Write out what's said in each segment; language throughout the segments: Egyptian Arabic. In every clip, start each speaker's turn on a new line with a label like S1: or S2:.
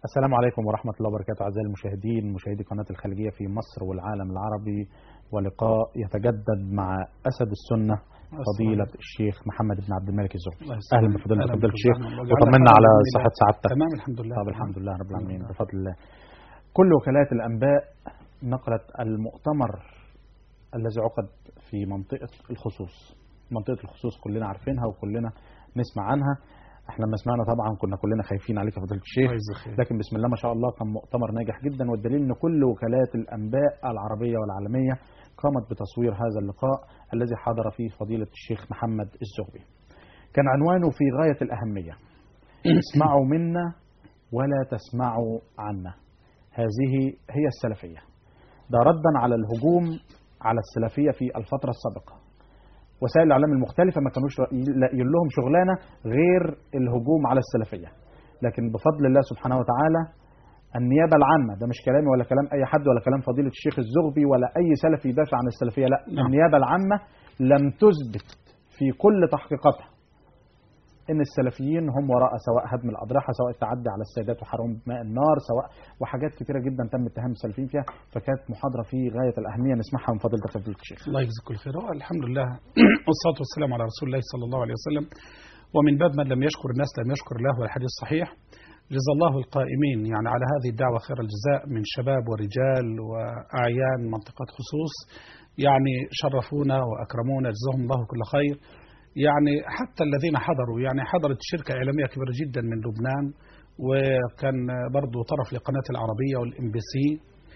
S1: السلام عليكم ورحمة الله وبركاته أعزائي المشاهدين مشاهدي قناة الخليجية في مصر والعالم العربي ولقاء يتجدد مع أسد السنة فضيلة الشيخ محمد بن عبد الملك الزهري
S2: الله يسلمك.
S1: أهلا بفضيلة
S2: أهلا
S1: فضيلة
S2: بك.
S1: الشيخ
S2: الله
S1: وطمنا
S2: يجعلك
S1: على
S2: الحمد لله.
S1: صحة سعادتك
S2: تمام الحمد لله
S1: طب الحمد لله رب العالمين
S2: لله.
S1: بفضل الله كل وكالات الأنباء نقلت المؤتمر الذي عقد في منطقة الخصوص منطقة الخصوص كلنا عارفينها وكلنا نسمع عنها احنا لما سمعنا طبعا كنا كلنا خايفين عليك يا فضيلة الشيخ
S2: الله يجزاك خير.
S1: لكن بسم الله ما شاء الله كان مؤتمر ناجح جدا والدليل ان كل وكالات الانباء العربيه والعالميه قامت بتصوير هذا اللقاء الذي حضر فيه فضيله الشيخ محمد الزغبي. كان عنوانه في غايه الاهميه. اسمعوا منا ولا تسمعوا عنا. هذه هي السلفيه. ده ردا على الهجوم على السلفيه في الفتره السابقه. وسائل الاعلام المختلفه ما كانوش لاقيين لهم شغلانه غير الهجوم على السلفيه. لكن بفضل الله سبحانه وتعالى النيابه العامه ده مش كلامي ولا كلام اي حد ولا كلام فضيله الشيخ الزغبي ولا اي سلفي يدافع عن السلفيه لا
S2: نعم.
S1: النيابه العامه لم تثبت في كل تحقيقاتها ان السلفيين هم وراء سواء هدم الاضرحه سواء التعدي على السيدات وحرام ماء النار سواء وحاجات كثيره جدا تم اتهام السلفيين فيها فكانت محاضره في غايه الاهميه نسمعها من فضيله فضيله الشيخ
S2: الله يجزاك كل خير هو الحمد لله والصلاة والسلام على رسول الله صلى الله عليه وسلم ومن باب من لم يشكر الناس لم يشكر الله والحديث صحيح جزا الله القائمين يعني على هذه الدعوة خير الجزاء من شباب ورجال وأعيان منطقة خصوص يعني شرفونا وأكرمونا جزاهم الله كل خير يعني حتى الذين حضروا يعني حضرت شركة إعلامية كبيرة جدا من لبنان وكان برضو طرف لقناة العربية والإم بي سي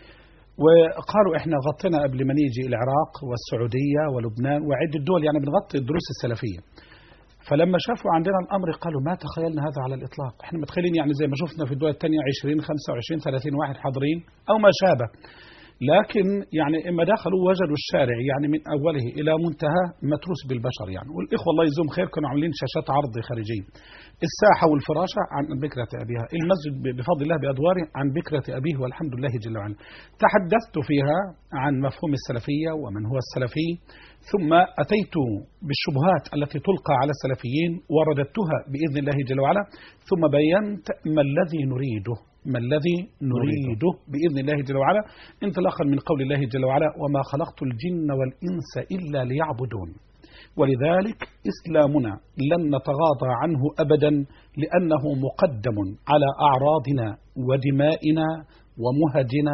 S2: وقالوا احنا غطينا قبل ما نيجي العراق والسعوديه ولبنان وعده دول يعني بنغطي الدروس السلفيه. فلما شافوا عندنا الامر قالوا ما تخيلنا هذا على الاطلاق، احنا متخيلين يعني زي ما شفنا في الدول الثانيه 20 25 30 واحد حاضرين او ما شابه. لكن يعني اما دخلوا وجدوا الشارع يعني من اوله الى منتهى متروس بالبشر يعني والاخوه الله يجزاهم خير كانوا عاملين شاشات عرض خارجيه. الساحه والفراشه عن بكره ابيها، المسجد بفضل الله بادواره عن بكره ابيه والحمد لله جل وعلا. تحدثت فيها عن مفهوم السلفيه ومن هو السلفي ثم اتيت بالشبهات التي تلقى على السلفيين ورددتها باذن الله جل وعلا ثم بينت ما الذي نريده ما الذي نريده باذن الله جل وعلا انطلاقا من قول الله جل وعلا وما خلقت الجن والانس الا ليعبدون ولذلك اسلامنا لن نتغاضى عنه ابدا لانه مقدم على اعراضنا ودمائنا ومهجنا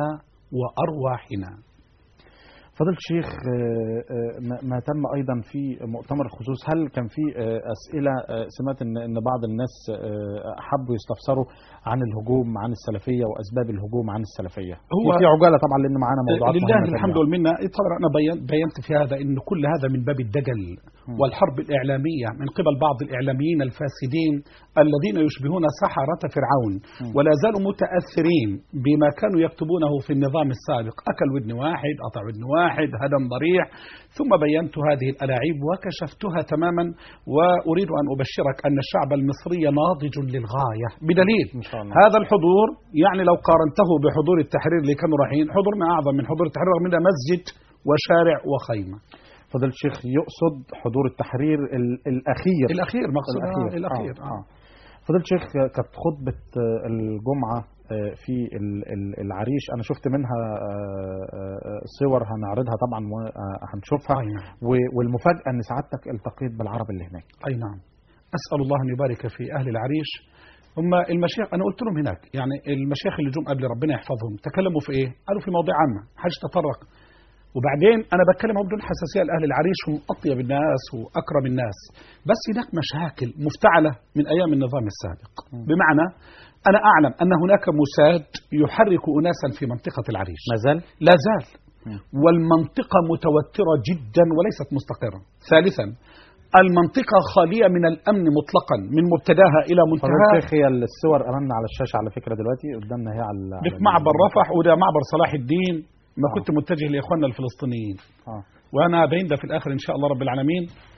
S2: وارواحنا
S1: فضيله الشيخ آه، آه، ما- ما تم ايضا في مؤتمر الخصوص هل كان في آه، اسئله آه، سمعت ان ان بعض الناس آه، حبوا يستفسروا عن الهجوم عن السلفيه واسباب الهجوم عن السلفيه
S2: هو-
S1: في عجاله طبعا لان معانا موضوعات
S2: لله
S1: مهمة
S2: الحمد
S1: تانية.
S2: والمنه طبعا انا بين- بينت في هذا ان كل هذا من باب الدجل والحرب الاعلاميه من قبل بعض الاعلاميين الفاسدين الذين يشبهون سحره فرعون ولا زالوا متاثرين بما كانوا يكتبونه في النظام السابق اكل ودن واحد قطع ودن واحد هدم ضريح ثم بينت هذه الالاعيب وكشفتها تماما واريد ان ابشرك ان الشعب المصري ناضج للغايه بدليل
S1: إن شاء الله.
S2: هذا الحضور يعني لو قارنته بحضور التحرير اللي كانوا رايحين حضورنا اعظم من حضور التحرير رغم انه مسجد وشارع وخيمه
S1: فضيله الشيخ يقصد حضور التحرير ال- الاخير
S2: الاخير مقصود
S1: الاخير
S2: آه الاخير
S1: آه. آه. فضيله الشيخ كانت خطبه آه، الجمعه آه، في ال- ال- العريش انا شفت منها آه، آه، صور هنعرضها طبعا وهنشوفها
S2: أي نعم.
S1: و- والمفاجاه ان سعادتك التقيت بالعرب اللي هناك
S2: اي نعم اسال الله ان يبارك في اهل العريش هم المشايخ انا قلت لهم هناك يعني المشايخ اللي جم قبل ربنا يحفظهم تكلموا في ايه؟ قالوا في مواضيع عامه حاج تطرق وبعدين انا بتكلم بدون حساسيه لاهل العريش هم اطيب الناس واكرم الناس بس هناك مشاكل مفتعله من ايام النظام السابق بمعنى انا اعلم ان هناك مساد يحرك اناسا في منطقه العريش
S1: ما زال
S2: لا زال والمنطقة متوترة جدا وليست مستقرة ثالثا المنطقة خالية من الأمن مطلقا من مبتداها إلى
S1: فضيله
S2: منتهاها
S1: الشيخ هي الصور امامنا على الشاشه على فكره دلوقتي قدامنا هي على
S2: ده في
S1: على-
S2: معبر رفح وده معبر صلاح الدين ما
S1: آه.
S2: كنت متجه لإخواننا الفلسطينيين
S1: اه
S2: وأنا بين ده في الآخر إن شاء الله رب العالمين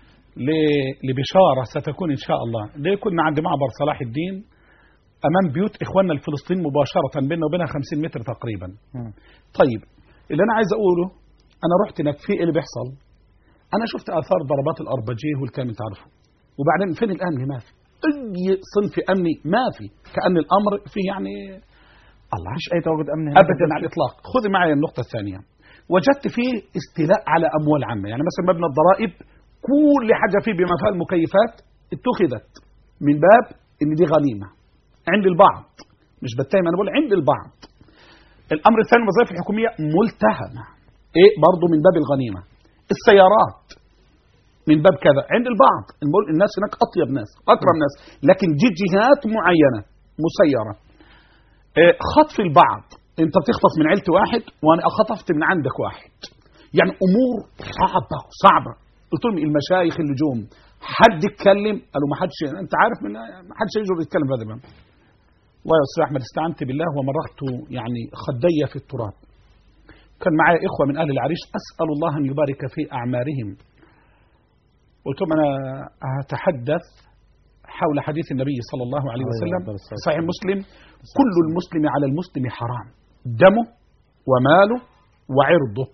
S2: ل- لبشارة ستكون إن شاء الله ليه كنا عند معبر صلاح الدين أمام بيوت إخواننا الفلسطينيين مباشرة بيننا وبينها 50 متر تقريبا
S1: مم.
S2: طيب اللي انا عايز اقوله انا رحت هناك في ايه اللي بيحصل انا شفت اثار ضربات الاربجيه والكلام انت عارفه وبعدين فين الامن ما في اي صنف امني ما في كان الامر فيه يعني الله
S1: مفيش اي تواجد امن هناك
S2: ابدا على الاطلاق خذي معي النقطه الثانيه وجدت فيه استيلاء على اموال عامه يعني مثلا مبنى الضرائب كل حاجه فيه بما فيها المكيفات اتخذت من باب ان دي غنيمه عند البعض مش بتهم انا بقول عند البعض الامر الثاني الوظائف الحكوميه ملتهمه ايه برضه من باب الغنيمه السيارات من باب كذا عند البعض المول الناس هناك اطيب ناس اكرم ناس لكن دي جهات معينه مسيره إيه، خطف البعض انت بتخطف من عيلة واحد وانا خطفت من عندك واحد يعني امور صعبه صعبه قلت لهم المشايخ اللجوم حد يتكلم قالوا ما حدش انت عارف من ما حدش يجرؤ يتكلم في هذا الباب والله يا استاذ احمد استعنت بالله ومرغت يعني خدي في التراب كان معايا اخوه من اهل العريش اسال الله ان يبارك في اعمارهم قلت لهم انا هتحدث حول حديث النبي صلى الله عليه
S1: عليه
S2: وسلم
S1: أفضل الصلاة
S2: صحيح مسلم كل المسلم على المسلم حرام دمه وماله وعرضه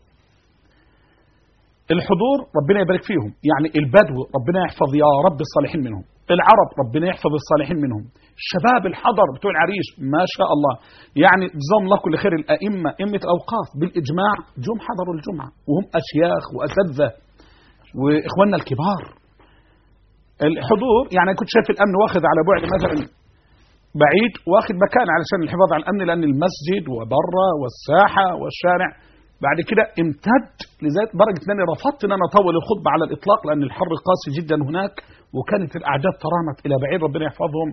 S2: الحضور ربنا يبارك فيهم يعني البدو ربنا يحفظ يا رب الصالحين منهم العرب ربنا يحفظ الصالحين منهم الشباب الحضر بتوع العريش ما شاء الله يعني جزاهم الله كل خير الأئمة أئمة الأوقاف بالإجماع جم حضروا الجمعة وهم أشياخ وأساتذة وإخواننا الكبار الحضور يعني كنت شايف الأمن واخذ على بعد مثلا بعيد واخد مكان علشان الحفاظ على الامن لان المسجد وبره والساحه والشارع بعد كده امتد لذلك درجه ان انا رفضت ان انا اطول الخطبه على الاطلاق لان الحر قاسي جدا هناك وكانت الاعداد ترامت الى بعيد ربنا يحفظهم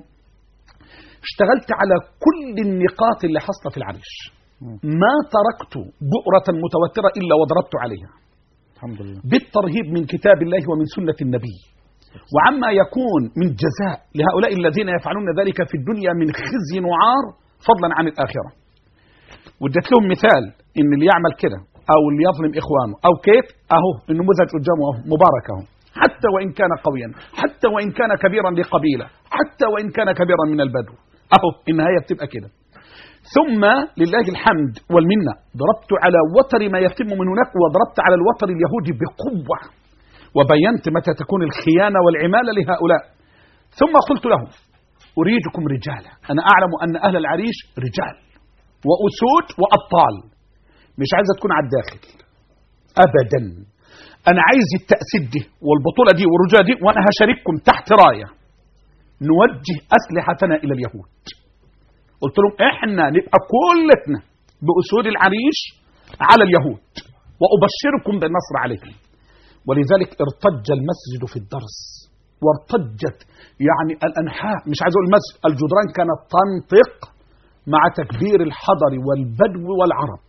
S2: اشتغلت على كل النقاط اللي حاصله في العريش ما تركت بؤره متوتره الا وضربت عليها
S1: الحمد لله
S2: بالترهيب من كتاب الله ومن سنة النبي وعما يكون من جزاء لهؤلاء الذين يفعلون ذلك في الدنيا من خزي وعار فضلا عن الآخرة واديت لهم مثال ان اللي يعمل كده او اللي يظلم اخوانه او كيف اهو النموذج قدامه اهو مبارك اهو حتى وان كان قويا حتى وان كان كبيرا لقبيله حتى وان كان كبيرا من البدو اهو النهايه بتبقى كده ثم لله الحمد والمنه ضربت على وتر ما يتم من هناك وضربت على الوتر اليهودي بقوه وبينت متى تكون الخيانه والعماله لهؤلاء ثم قلت لهم اريدكم رجالا انا اعلم ان اهل العريش رجال واسود وابطال مش عايزه تكون على الداخل ابدا انا عايز التاسيد دي والبطوله دي والرجاء دي وانا هشارككم تحت رايه نوجه اسلحتنا الى اليهود قلت لهم احنا نبقى كلتنا باسود العريش على اليهود وابشركم بالنصر عليهم ولذلك ارتج المسجد في الدرس وارتجت يعني الانحاء مش عايز اقول المسجد الجدران كانت تنطق مع تكبير الحضر والبدو والعرب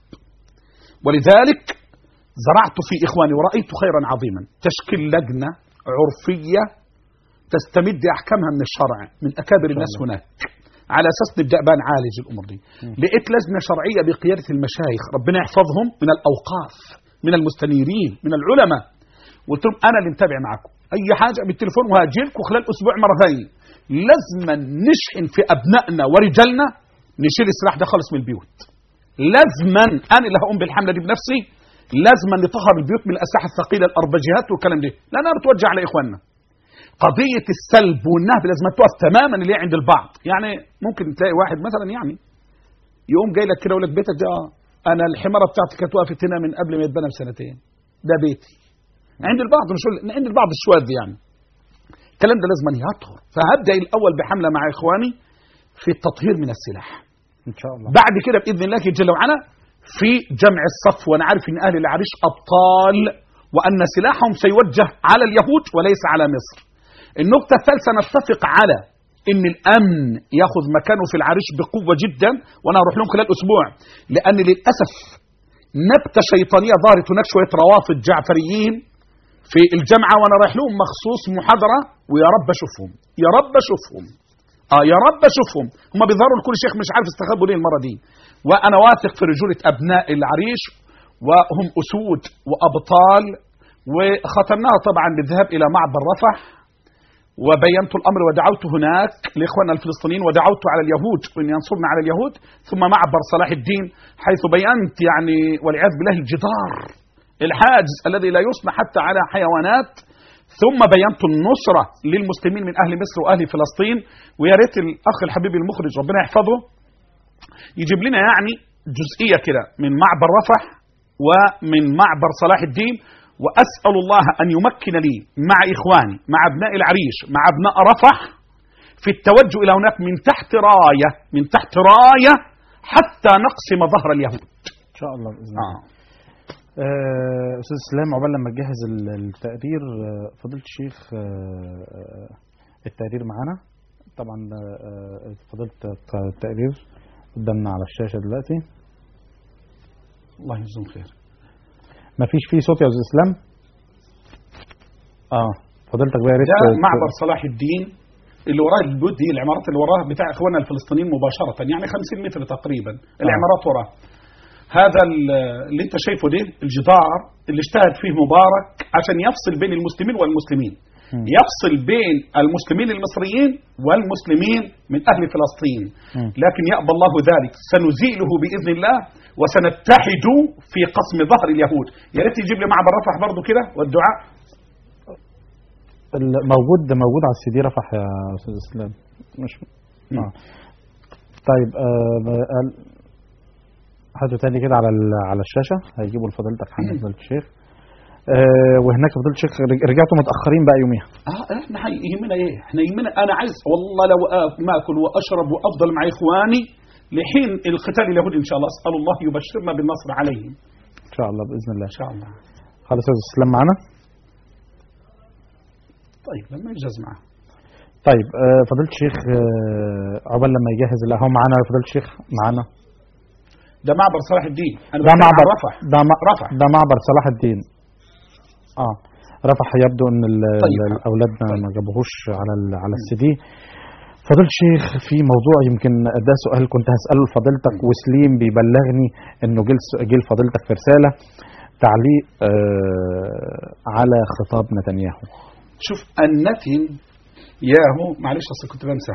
S2: ولذلك زرعت في اخواني ورايت خيرا عظيما تشكيل لجنه عرفيه تستمد احكامها من الشرع من اكابر الناس هناك على اساس نبدا بقى نعالج الامور دي لقيت لجنه شرعيه بقياده المشايخ ربنا يحفظهم من الاوقاف من المستنيرين من العلماء قلت لهم انا اللي متابع معاكم اي حاجه بالتليفون وهاجي لكم خلال اسبوع مره ثانيه لازم نشحن في ابنائنا ورجالنا نشيل السلاح ده خالص من البيوت لازما انا اللي هقوم بالحمله دي بنفسي لازما نطهر البيوت من الاسلحه الثقيله الاربجيات والكلام ده لانها بتوجه على اخواننا قضيه السلب والنهب لازم تقف تماما اللي هي عند البعض يعني ممكن تلاقي واحد مثلا يعني يقوم جاي لك كده يقول لك بيتك ده اه انا الحماره بتاعتي كانت وقفت هنا من قبل ما يتبنى بسنتين ده بيتي عند البعض مش هقول- عند البعض الشواذ يعني الكلام ده لازم يطهر فهبدا الاول بحمله مع اخواني في التطهير من السلاح
S1: ان شاء الله
S2: بعد كده باذن الله جل وعلا في جمع الصف وانا عارف ان اهل العريش ابطال وان سلاحهم سيوجه على اليهود وليس على مصر. النقطه الثالثه نتفق على ان الامن ياخذ مكانه في العريش بقوه جدا وانا هروح لهم خلال اسبوع لان للاسف نبته شيطانيه ظهرت هناك شويه روافض جعفريين في الجامعه وانا رايح لهم مخصوص محاضره ويا رب اشوفهم يا رب اشوفهم اه يا رب اشوفهم هم بيظهروا لكل شيخ مش عارف استخبوا ليه المره دي وانا واثق في رجوله ابناء العريش وهم اسود وابطال وختمناها طبعا بالذهاب الى معبر رفح وبينت الامر ودعوت هناك لاخواننا الفلسطينيين ودعوت على اليهود ان ينصرنا على اليهود ثم معبر صلاح الدين حيث بينت يعني والعياذ بالله الجدار الحاجز الذي لا يصنع حتى على حيوانات ثم بينت النصرة للمسلمين من أهل مصر وأهل فلسطين ويا ريت الأخ الحبيب المخرج ربنا يحفظه يجيب لنا يعني جزئيه كده من معبر رفح ومن معبر صلاح الدين واسال الله ان يمكن لي مع اخواني مع ابناء العريش مع ابناء رفح في التوجه الى هناك من تحت رايه من تحت رايه حتى نقسم ظهر اليهود
S1: ان شاء الله باذن الله
S2: آه.
S1: آه، استاذ اسلام عقبال لما تجهز ال- التقرير آه، فضيله الشيخ آه، آه، التقرير معانا طبعا آه، فضيله التقرير قدامنا على الشاشه دلوقتي
S2: الله يجزاهم خير
S1: ما فيش فيه صوت يا استاذ اسلام اه فضيلتك بقى يا ريت
S2: ده
S1: ت-
S2: معبر صلاح الدين اللي وراه البيوت دي العمارات اللي وراه بتاع اخواننا الفلسطينيين مباشره يعني 50 متر تقريبا العمارات وراه هذا ال- اللي انت شايفه ده الجدار اللي اجتهد فيه مبارك عشان يفصل بين المسلمين والمسلمين
S1: مم.
S2: يفصل بين المسلمين المصريين والمسلمين من اهل فلسطين
S1: مم.
S2: لكن يأبى الله ذلك سنزيله باذن الله وسنتحد في قسم ظهر اليهود يا ريت يجيب لي معبر رفح برضه كده والدعاء
S1: ال- موجود موجود على السي دي رفح يا استاذ اسلام مش
S2: مم.
S1: اه طيب آه ب- قال- هاتوا تاني كده على ال- على الشاشه هيجيبوا لفضيلتك حمد فضيله الشيخ آه وهناك فضيله الشيخ رج- رجعتوا متاخرين بقى يوميها
S2: اه احنا حي- يهمنا ايه؟ احنا يهمنا انا عايز والله لو آ- ما اكل واشرب وافضل مع اخواني لحين القتال اليهودي ان شاء الله اسال الله يبشرنا بالنصر عليهم
S1: ان شاء الله باذن الله
S2: ان شاء الله
S1: خلاص يا استاذ اسلام معانا
S2: طيب لما يجهز معه
S1: طيب آه فضيله الشيخ آه عقبال لما يجهز لا هو معانا فضيله الشيخ معانا
S2: ده معبر صلاح الدين انا
S1: ده
S2: بتكلم عن
S1: معبر
S2: رفح
S1: ده م-
S2: رفح
S1: ده معبر صلاح الدين اه رفح يبدو ان ال-
S2: طيب.
S1: ال- الاولاد ما-
S2: طيب.
S1: ما جابوهوش على ال على السي دي فضيلة الشيخ في موضوع يمكن ده سؤال كنت هسأله لفضيلتك وسليم بيبلغني انه جه الس- جه لفضيلتك في رسالة تعليق آه على خطاب نتنياهو
S2: شوف النتن ياهو معلش اصل كنت بمسح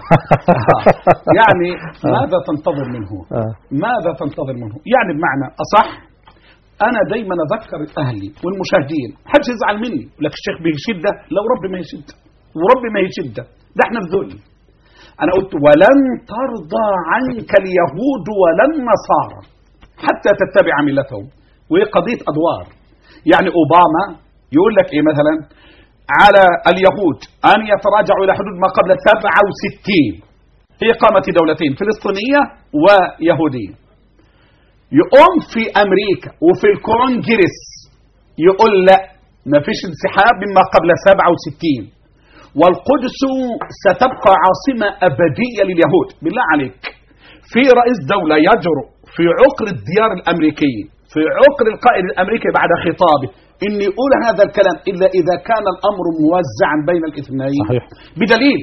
S2: يعني ماذا تنتظر منه؟
S1: آه.
S2: ماذا تنتظر منه؟ يعني بمعنى اصح انا دايما اذكر اهلي والمشاهدين حدش يزعل مني يقول لك الشيخ بيشده لو ربي ما يشده وربي ما يشده ده احنا في ذل انا قلت ولن ترضى عنك اليهود ولا النصارى حتى تتبع ملتهم وهي قضيه ادوار يعني اوباما يقول لك ايه مثلا على اليهود ان يتراجعوا الى حدود ما قبل 67 في اقامه دولتين فلسطينيه ويهوديه يقوم في امريكا وفي الكونجرس يقول لا ما فيش انسحاب مما قبل 67 والقدس ستبقى عاصمة أبدية لليهود بالله عليك في رئيس دولة يجرؤ في عقر الديار الأمريكية في عقر القائد الأمريكي بعد خطابه إن يقول هذا الكلام إلا إذا كان الأمر موزعا بين الاثنين
S1: صحيح.
S2: بدليل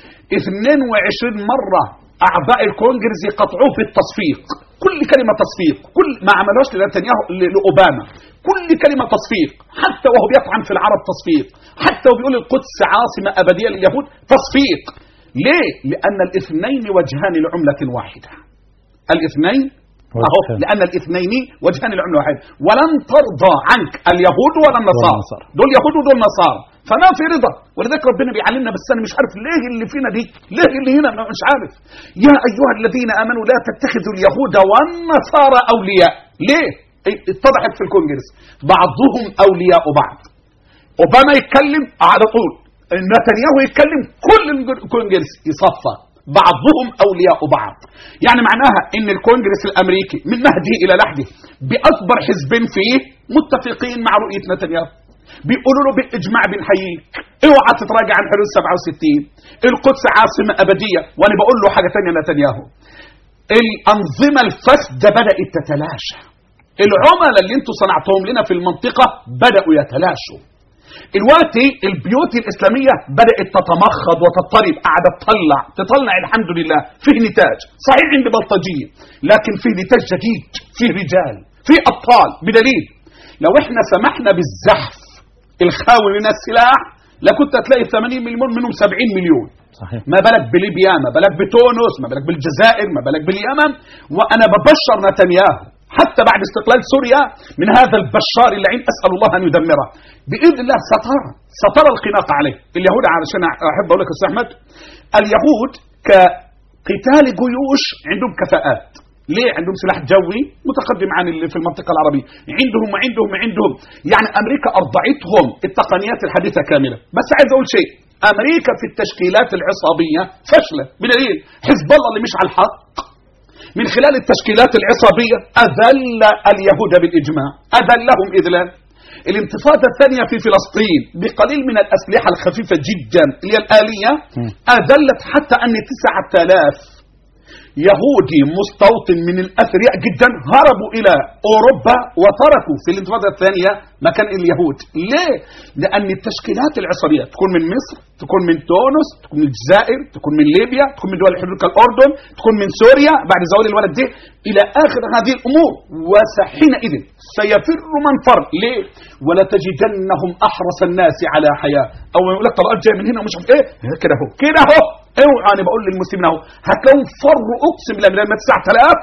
S2: 22 مرة أعضاء الكونجرس يقطعوه في التصفيق كل كلمة تصفيق كل ما عملوش لنتنياهو ل- لأوباما كل كلمة تصفيق حتى وهو بيطعن في العرب تصفيق حتى وبيقول القدس عاصمة أبدية لليهود تصفيق ليه؟ لأن الاثنين وجهان لعملة واحدة الاثنين أهو
S1: وجهان.
S2: لأن الاثنين وجهان لعملة واحدة ولن ترضى عنك اليهود ولا النصارى
S1: والنصارى.
S2: دول يهود ودول نصارى فما في رضا ولذلك ربنا بيعلمنا بس انا مش عارف ليه اللي فينا دي ليه اللي هنا أنا مش عارف يا ايها الذين امنوا لا تتخذوا اليهود والنصارى اولياء ليه إيه، اتضحت في الكونجرس بعضهم اولياء بعض اوباما يتكلم على طول نتنياهو يتكلم كل الكونجرس يصفى بعضهم اولياء بعض يعني معناها ان الكونجرس الامريكي من مهده الى لحده باكبر حزبين فيه متفقين مع رؤيه نتنياهو بيقولوا له بالاجماع بنحييك اوعى تتراجع عن حدود 67 القدس عاصمه ابديه وانا بقول له حاجه ثانيه نتنياهو الانظمه الفاسده بدات تتلاشى العملاء اللي انتوا صنعتهم لنا في المنطقه بداوا يتلاشوا دلوقتي البيوت الاسلاميه بدات تتمخض وتضطرب قاعده تطلع تطلع الحمد لله فيه نتاج صحيح عند بلطجيه لكن فيه نتاج جديد فيه رجال فيه ابطال بدليل لو احنا سمحنا بالزحف الخاوي من السلاح لكنت هتلاقي 80 مليون منهم 70 مليون
S1: صحيح
S2: ما بالك بليبيا ما بالك بتونس ما بالك بالجزائر ما بالك باليمن وانا ببشر نتنياهو حتى بعد استقلال سوريا من هذا البشار اللعين اسال الله ان يدمره باذن الله سترى سترى الخناق عليه اليهود علشان احب اقول لك يا استاذ احمد اليهود ك
S3: قتال جيوش عندهم كفاءات ليه عندهم سلاح جوي متقدم عن اللي في المنطقه العربيه عندهم وعندهم وعندهم يعني امريكا ارضعتهم التقنيات الحديثه كامله بس عايز اقول شيء امريكا في التشكيلات العصابيه فاشله بدليل حزب الله اللي مش على الحق من خلال التشكيلات العصابيه اذل اليهود بالاجماع اذلهم اذلال الانتفاضة الثانية في فلسطين بقليل من الأسلحة الخفيفة جدا اللي هي الآلية أذلت حتى أن تسعة آلاف يهودي مستوطن من الأثرياء جدا هربوا إلى أوروبا وتركوا في الانتفاضة الثانية مكان اليهود ليه؟ لأن التشكيلات العصرية تكون من مصر تكون من تونس تكون من الجزائر تكون من ليبيا تكون من دول الحدود كالأردن تكون من سوريا بعد زوال الولد ده إلى آخر هذه الأمور وحينئذ سيفر من فر ليه؟ ولا تجدنهم أحرص الناس على حياة أو يقول لك طلقات جاية من هنا ومش عارف إيه كده أهو كده أهو اوعى انا بقول للمسلمين اهو هتلاقوا فر اقسم بالله لما 9000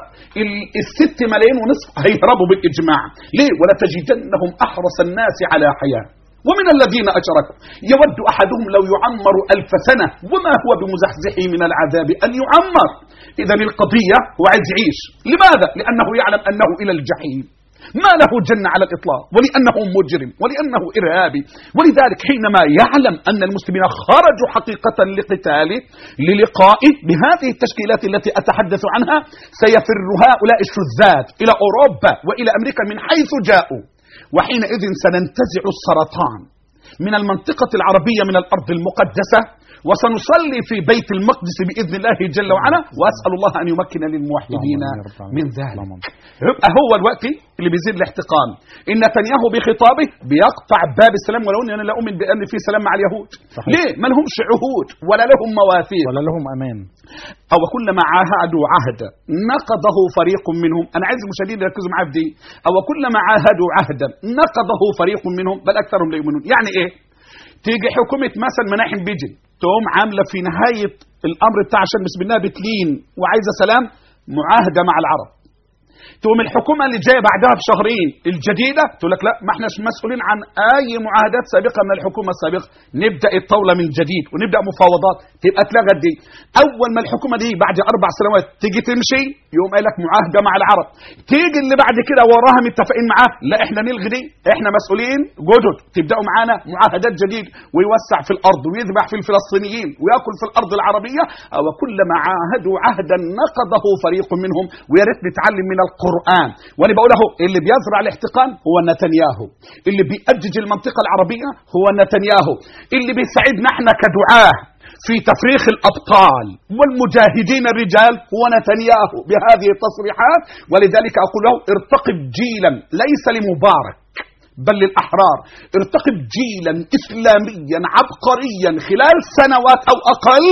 S3: الست ملايين ونصف هيهربوا بالاجماع ليه ولا تجدنهم احرص الناس على حياه ومن الذين أشركوا يود أحدهم لو يعمر ألف سنة وما هو بمزحزحه من العذاب أن يعمر إذا القضية هو عايز يعيش لماذا؟ لأنه يعلم أنه إلى الجحيم ما له جنة على الإطلاق ولأنه مجرم ولأنه إرهابي ولذلك حينما يعلم أن المسلمين خرجوا حقيقة لقتاله للقائه بهذه التشكيلات التي أتحدث عنها سيفر هؤلاء الشذاذ إلى أوروبا وإلى أمريكا من حيث جاءوا وحينئذ سننتزع السرطان من المنطقة العربية من الأرض المقدسة وسنصلي في بيت المقدس بإذن الله جل وعلا وأسأل الله أن يمكن للموحدين من ذلك يبقى هو الوقت اللي بيزيد الاحتقان إن نتنياهو بخطابه بيقطع باب السلام ولو أني أنا لا أؤمن بأن في سلام مع اليهود
S1: صحيح.
S3: ليه؟ ما لهمش عهود ولا لهم مواثيق
S1: ولا لهم أمان
S3: أو كلما عاهدوا عهدا نقضه فريق منهم أنا عايز المشاهدين يركزوا معايا في دي أو كلما عاهدوا عهدا نقضه فريق منهم بل أكثرهم لا يؤمنون يعني إيه تيجي حكومة مثلا مناحم بيجن تقوم عاملة في نهاية الأمر بتاع عشان بسم الله بتلين وعايزة سلام معاهدة مع العرب تقوم الحكومة اللي جاية بعدها بشهرين الجديدة تقول لك لا ما احناش مسؤولين عن أي معاهدات سابقة من الحكومة السابقة نبدأ الطاولة من جديد ونبدأ مفاوضات تبقى اتلغت دي أول ما الحكومة دي بعد أربع سنوات تيجي تمشي يقوم قايل لك معاهدة مع العرب تيجي اللي بعد كده وراها متفقين معاه لا احنا نلغي دي احنا مسؤولين جدد تبدأوا معانا معاهدات جديد ويوسع في الأرض ويذبح في الفلسطينيين ويأكل في الأرض العربية أو كلما عاهدوا عهدا نقضه فريق منهم ويا ريت نتعلم من القرآن وأنا بقول اهو اللي بيزرع الاحتقان هو نتنياهو اللي بيأجج المنطقة العربية هو نتنياهو اللي بيساعدنا احنا كدعاه في تفريخ الأبطال والمجاهدين الرجال هو نتنياهو بهذه التصريحات ولذلك أقول له ارتقب جيلا ليس لمبارك بل للأحرار ارتقب جيلا إسلاميا عبقريا خلال سنوات أو أقل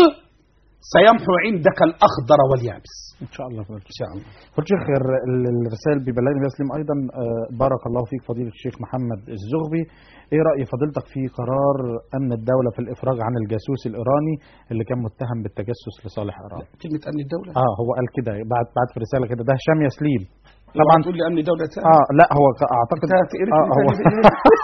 S3: سيمحو عندك الأخضر واليابس
S1: إن شاء الله إن شاء الله فضل الشيخ ال- ال- الرسائل ببلغني بيسلم أيضا آه، بارك الله فيك فضيلة الشيخ محمد الزغبي إيه رأي فضيلتك في قرار أمن الدولة في الإفراج عن الجاسوس الإيراني اللي كان متهم بالتجسس لصالح إيران
S3: كلمة أمن الدولة
S1: اه هو قال كده بعد بعد في رسالة كده ده هشام ياسليم
S3: طبعا
S1: طبعا
S3: تقول لي أمن دولة ثاني
S1: اه لا هو ك- اعتقد
S3: أنت هتقرف
S1: آه
S3: لي
S1: هو
S3: تاني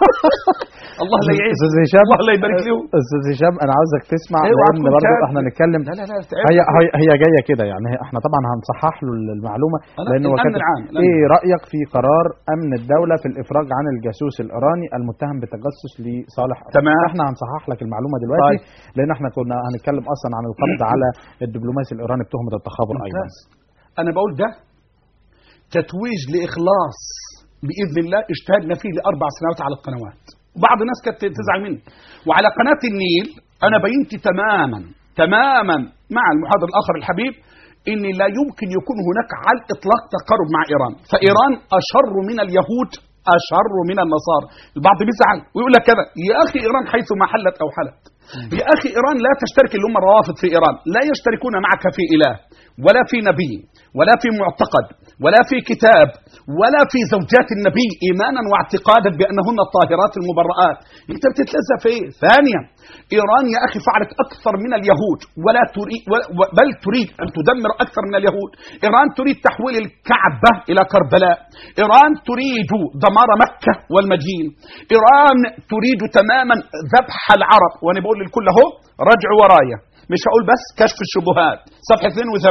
S3: الله لا يعين
S1: استاذ هشام
S3: الله لا يبارك له
S1: استاذ هشام انا عاوزك تسمع
S3: أيوة،
S1: لان
S3: هتكون
S1: برضه
S3: كاتب.
S1: احنا نتكلم
S3: لا لا لا
S1: هي هي هي جايه كده يعني هي- احنا طبعا هنصحح له المعلومه
S3: لا،
S1: لان هو
S3: الأمن
S1: كاتب
S3: العام، الأمن
S1: ايه رايك في قرار امن الدوله في الافراج عن الجاسوس الايراني المتهم بالتجسس لصالح إيران؟
S3: تمام.
S1: احنا هنصحح لك المعلومه دلوقتي
S3: طيب.
S1: لان احنا كنا هنتكلم اصلا عن القبض على الدبلوماسي الايراني بتهمه التخابر ايضا
S3: ممتاز أنا بقول ده تتويج لإخلاص بإذن الله اجتهدنا فيه لأربع سنوات على القنوات بعض الناس كانت تزعل مني وعلى قناة النيل أنا بينت تماما تماما مع المحاضر الآخر الحبيب إن لا يمكن يكون هناك على الإطلاق تقارب مع إيران فإيران أشر من اليهود أشر من النصارى البعض بيزعل ويقول لك كذا يا أخي إيران حيث ما حلت أو حلت يا أخي إيران لا تشترك اللي هم الروافض في إيران لا يشتركون معك في إله ولا في نبي ولا في معتقد ولا في كتاب ولا في زوجات النبي إيمانا واعتقادا بأنهن الطاهرات المبرآت أنت بتتلذى في إيه؟ ثانيا إيران يا أخي فعلت أكثر من اليهود ولا تريد بل تريد أن تدمر أكثر من اليهود إيران تريد تحويل الكعبة إلى كربلاء إيران تريد دمار مكة والمدينة إيران تريد تماما ذبح العرب وأنا بقول للكل أهو رجعوا ورايا مش هقول بس كشف الشبهات صفحه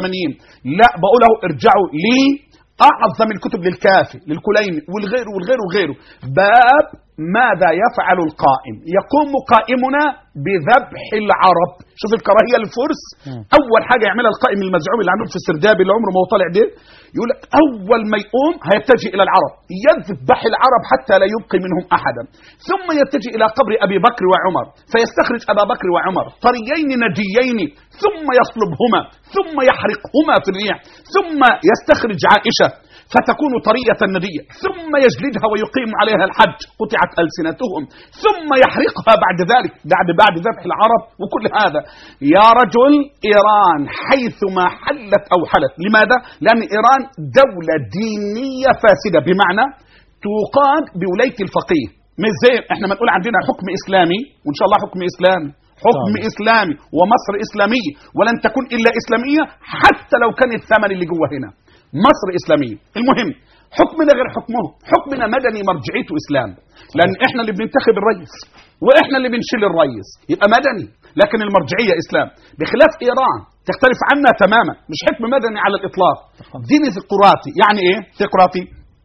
S3: 82 لا بقول اهو ارجعوا لي اعظم الكتب للكافي للكليني والغير والغير وغيره باب ماذا يفعل القائم يقوم قائمنا بذبح العرب شوف الكراهيه للفرس
S1: مم.
S3: اول حاجه يعملها القائم المزعوم اللي عندهم في السرداب اللي عمره ما هو طالع ده يقول لك اول ما يقوم هيتجه الى العرب يذبح العرب حتى لا يبقي منهم احدا ثم يتجه الى قبر ابي بكر وعمر فيستخرج ابا بكر وعمر طريين نجيين ثم يصلبهما ثم يحرقهما في الريح ثم يستخرج عائشه فتكون طرية ندية ثم يجلدها ويقيم عليها الحج قطعت ألسنتهم ثم يحرقها بعد ذلك بعد بعد ذبح العرب وكل هذا يا رجل إيران حيثما حلت أو حلت لماذا؟ لأن إيران دولة دينية فاسدة بمعنى تقاد بولاية الفقيه مش زي احنا ما نقول عندنا حكم إسلامي وإن شاء الله حكم إسلامي حكم
S1: طبعا.
S3: إسلامي ومصر إسلامية ولن تكون إلا إسلامية حتى لو كان الثمن اللي جوه هنا مصر إسلامية المهم حكمنا غير حكمهم حكمنا مدني مرجعيته إسلام لأن إحنا اللي بننتخب الرئيس وإحنا اللي بنشيل الرئيس يبقى مدني لكن المرجعية إسلام بخلاف إيران تختلف عنا تماما مش حكم مدني على الإطلاق دين ثقراطي يعني إيه ثقراطي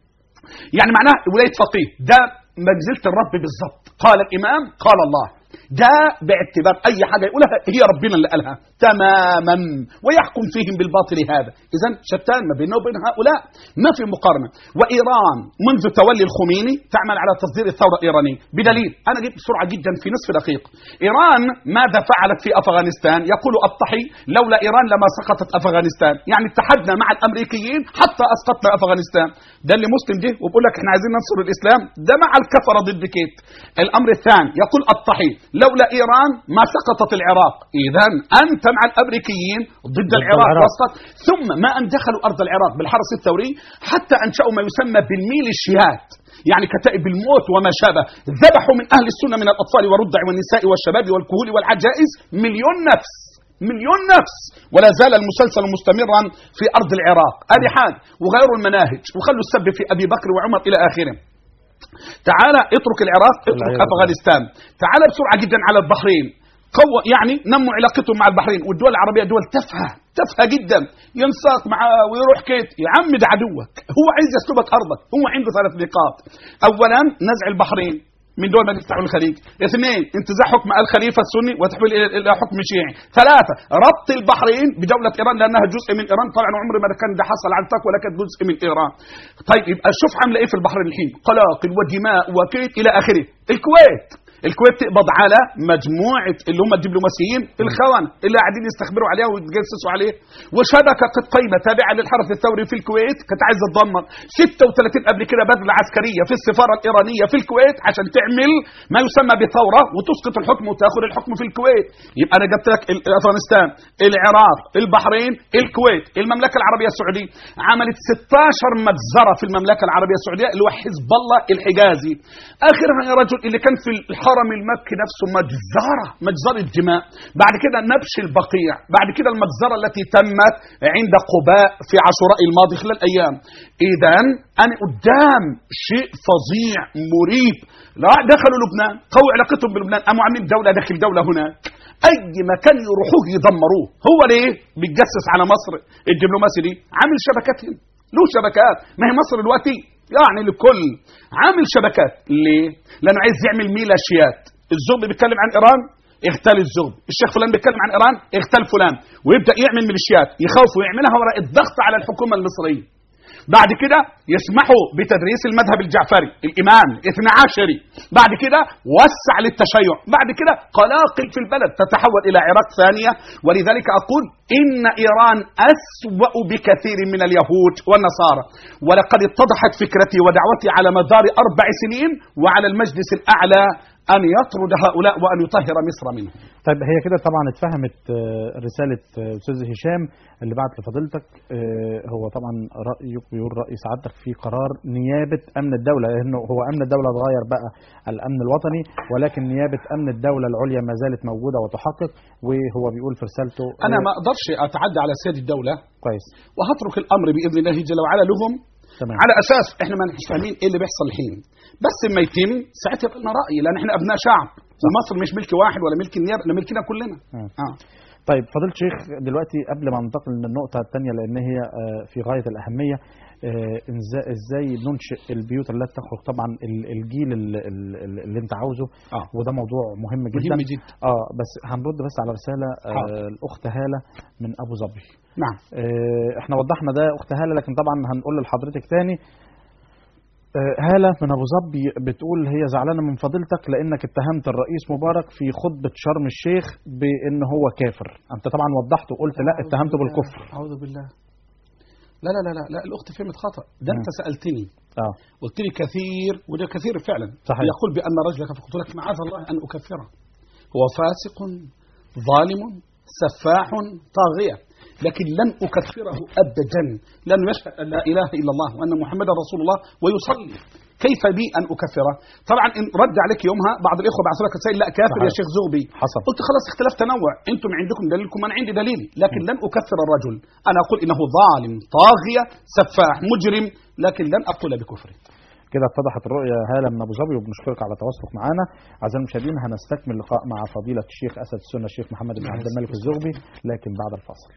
S3: يعني معناه ولاية فقيه ده منزلة الرب بالظبط قال الإمام قال الله ده باعتبار أي حاجة يقولها هي ربنا اللي قالها تماما ويحكم فيهم بالباطل هذا إذا شتان ما بينه وبين هؤلاء ما في مقارنة وإيران منذ تولي الخميني تعمل على تصدير الثورة الإيرانية بدليل أنا جبت بسرعة جدا في نصف دقيقة إيران ماذا فعلت في أفغانستان يقول الطحي لولا إيران لما سقطت أفغانستان يعني اتحدنا مع الأمريكيين حتى أسقطنا أفغانستان ده اللي مسلم جه وبقول لك احنا عايزين ننصر الإسلام ده مع الكفرة ضد كيت الأمر الثاني يقول الطحي لولا إيران ما سقطت العراق إذا أنت مع الأمريكيين ضد العراق
S1: العراق.
S3: وسقط ثم ما أن دخلوا أرض العراق بالحرس الثوري حتى أنشأوا ما يسمى بالميليشيات يعني كتائب الموت وما شابه ذبحوا من أهل السنة من الأطفال والرضع والنساء والشباب والكهول والعجائز مليون نفس مليون نفس ولا زال المسلسل مستمرا في أرض العراق هذه حاجة وغيروا المناهج وخلوا السب في أبي بكر وعمر إلى آخره تعال اترك العراق اترك
S1: والعياذ بالله.
S3: أفغانستان تعال بسرعة جدا على البحرين قوة يعني نموا علاقتهم مع البحرين والدول العربية دول تافهة تافهة جدا ينساق معاه ويروح كيت يا عم ده عدوك هو عايز يسلبك أرضك هو عنده ثلاث نقاط أولا نزع البحرين من دول مجلس التعاون الخليج اثنين انتزاع حكم الخليفة السني وتحويل إلى- إلى حكم شيعي ثلاثة ربط البحرين بدولة إيران لأنها جزء من إيران طبعا عمر ما كان ده حصل عن ولا كانت جزء من إيران طيب يبقى شوف عاملة إيه في البحرين الحين قلاقل ودماء وكيت إلى آخره الكويت الكويت تقبض على مجموعة اللي هم الدبلوماسيين الخونة اللي قاعدين يستخبروا عليها ويتجسسوا عليه وشبكة قد قايمة تابعة للحرس الثوري في الكويت كانت عايزة تدمر 36 قبل كده بذلة عسكرية في السفارة الإيرانية في الكويت عشان تعمل ما يسمى بثورة وتسقط الحكم وتاخذ الحكم في الكويت يبقى أنا جبت لك ال- أفغانستان العراق البحرين الكويت المملكة العربية السعودية عملت 16 مجزرة في المملكة العربية السعودية اللي هو حزب الله الحجازي آخرها يا رجل اللي كان في الحرم المكي نفسه مجزرة مجزرة دماء بعد كده نبش البقيع بعد كده المجزرة التي تمت عند قباء في عاشوراء الماضي خلال أيام إذا أنا قدام شيء فظيع مريب لا دخلوا لبنان قووا علاقتهم بلبنان قاموا عاملين دولة داخل دولة هناك أي مكان يروحوه يدمروه هو ليه بيتجسس على مصر الدبلوماسي دي عامل شبكات هنا له شبكات ما هي مصر دلوقتي يعني لكل عامل شبكات ليه؟ لأنه عايز يعمل ميلاشيات الزغبي بيتكلم عن إيران اغتال الزغبي الشيخ فلان بيتكلم عن إيران اغتال فلان ويبدأ يعمل ميليشيات يخوف ويعملها وراء الضغط على الحكومة المصرية بعد كده يسمحوا بتدريس المذهب الجعفري الإمام اثنى عشري بعد كده وسع للتشيع بعد كده قلاقل في البلد تتحول إلى عراق ثانية ولذلك أقول إن إيران أسوأ بكثير من اليهود والنصارى ولقد اتضحت فكرتي ودعوتي على مدار أربع سنين وعلى المجلس الأعلى أن يطرد هؤلاء وأن يطهر مصر منهم
S1: طيب هي كده طبعا اتفهمت آه، رسالة آه، أستاذ هشام اللي بعت لفضيلتك آه، هو طبعا رأيك بيقول رأي سعادتك في قرار نيابة أمن الدولة لأنه هو أمن الدولة اتغير بقى الأمن الوطني ولكن نيابة أمن الدولة العليا ما زالت موجودة وتحقق وهو بيقول في رسالته
S3: أنا
S1: آه،
S3: ما أقدرش أتعدى على سيد الدولة
S1: كويس
S3: وهترك الأمر بإذن الله جل وعلا لهم
S1: تمام
S3: على اساس احنا ما نحن فاهمين ايه اللي بيحصل الحين بس لما يتم ساعتها يبقى لنا راي لان احنا ابناء شعب ومصر مش ملك واحد ولا ملك النيابه ده ملكنا كلنا
S1: مم.
S3: اه
S1: طيب فضيله الشيخ دلوقتي قبل ما ننتقل للنقطه الثانيه لان هي آه، في غايه الاهميه آه، إنزا- ازاي ننشئ البيوت التي تخرج طبعا ال- الجيل ال- ال- اللي انت عاوزه
S2: آه.
S1: وده موضوع مهم جدا
S2: مهم جدا
S1: اه بس هنرد بس على رساله آه
S2: حاضر.
S1: الاخت هاله من ابو ظبي
S2: نعم
S1: آه، احنا وضحنا ده اخت هاله لكن طبعا هنقول لحضرتك تاني آه، هاله من ابو ظبي بتقول هي زعلانه من فضيلتك لانك اتهمت الرئيس مبارك في خطبه شرم الشيخ بان هو كافر انت طبعا وضحت وقلت لا اتهمته بالكفر
S2: اعوذ بالله لا لا لا لا, لا الاخت فهمت خطا ده انت
S1: مم.
S2: سالتني
S1: اه
S2: قلت لي كثير وده كثير فعلا
S1: صحيح.
S2: يقول بان رجلك فقلت لك معاذ الله ان اكفره هو فاسق ظالم سفاح طاغيه لكن لن اكفره ابدا لانه يشهد ان لا اله الا الله وان محمدا رسول الله ويصلي كيف بي ان اكفره؟ طبعا ان رد عليك يومها بعض الاخوه بعثوا لك رسائل لا كافر
S1: صحيح.
S2: يا شيخ زغبي
S1: حصل
S2: قلت خلاص اختلاف تنوع انتم عندكم دليلكم انا عندي دليل لكن لن اكفر الرجل انا اقول انه ظالم طاغيه سفاح مجرم لكن لن اقول بكفره
S1: كده اتضحت الرؤيه هاله من ابو ظبي وبنشكرك على تواصلك معنا اعزائي المشاهدين هنستكمل اللقاء مع فضيله الشيخ اسد السنه الشيخ محمد بن عبد الملك الزغبي لكن بعد الفاصل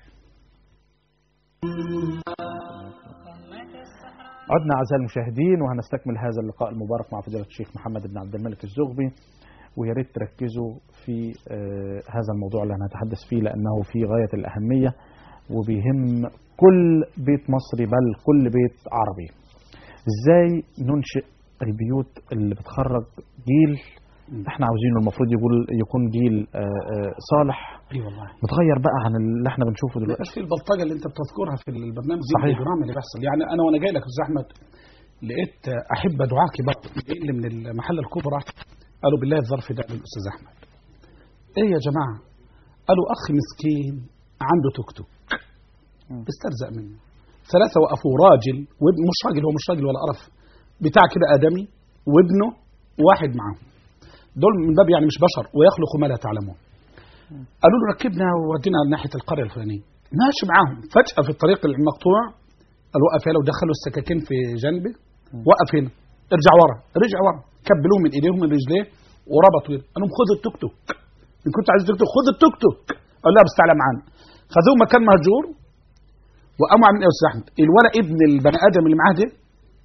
S1: عدنا اعزائي المشاهدين وهنستكمل هذا اللقاء المبارك مع فضيله الشيخ محمد بن عبد الملك الزغبي ويا ريت تركزوا في آه، هذا الموضوع اللي هنتحدث فيه لانه في غايه الاهميه وبيهم كل بيت مصري بل كل بيت عربي. ازاي ننشئ البيوت اللي بتخرج جيل احنا عاوزينه المفروض يقول يكون جيل آه، آه، صالح
S2: اي والله
S1: متغير بقى عن اللي احنا بنشوفه
S2: ما
S1: دلوقتي
S2: يبقاش في البلطجه اللي انت بتذكرها في البرنامج دي
S1: صحيح.
S2: الجرام اللي بيحصل يعني انا وانا جاي لك يا استاذ احمد لقيت احبه دعاء كبار اللي من المحله الكبرى قالوا بالله الظرف ده للاستاذ احمد ايه يا جماعه قالوا اخ مسكين عنده توك توك
S1: مم.
S2: بيسترزق منه ثلاثه وقفوا راجل وابن مش راجل هو مش راجل ولا قرف بتاع كده ادمي وابنه وواحد معاهم دول من باب يعني مش بشر ويخلق ما لا تعلمون قالوا له ركبنا وودينا ناحيه القريه الفلانيه ماشي معاهم فجاه في الطريق المقطوع قال وقف هنا ودخلوا السكاكين في جنبه وقف هنا ارجع ورا رجع ورا كبلوه من ايديهم من رجليه وربطوا هنا قال لهم خذ التوك توك ان كنت عايز توك توك خذ التوك توك قال لا بس تعالى معانا خذوه مكان مهجور وقاموا عاملين ايه يا استاذ احمد الولد ابن البني ادم اللي معاه ده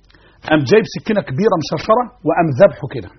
S2: قام جايب سكينه كبيره مشرشره وقام ذبحه كده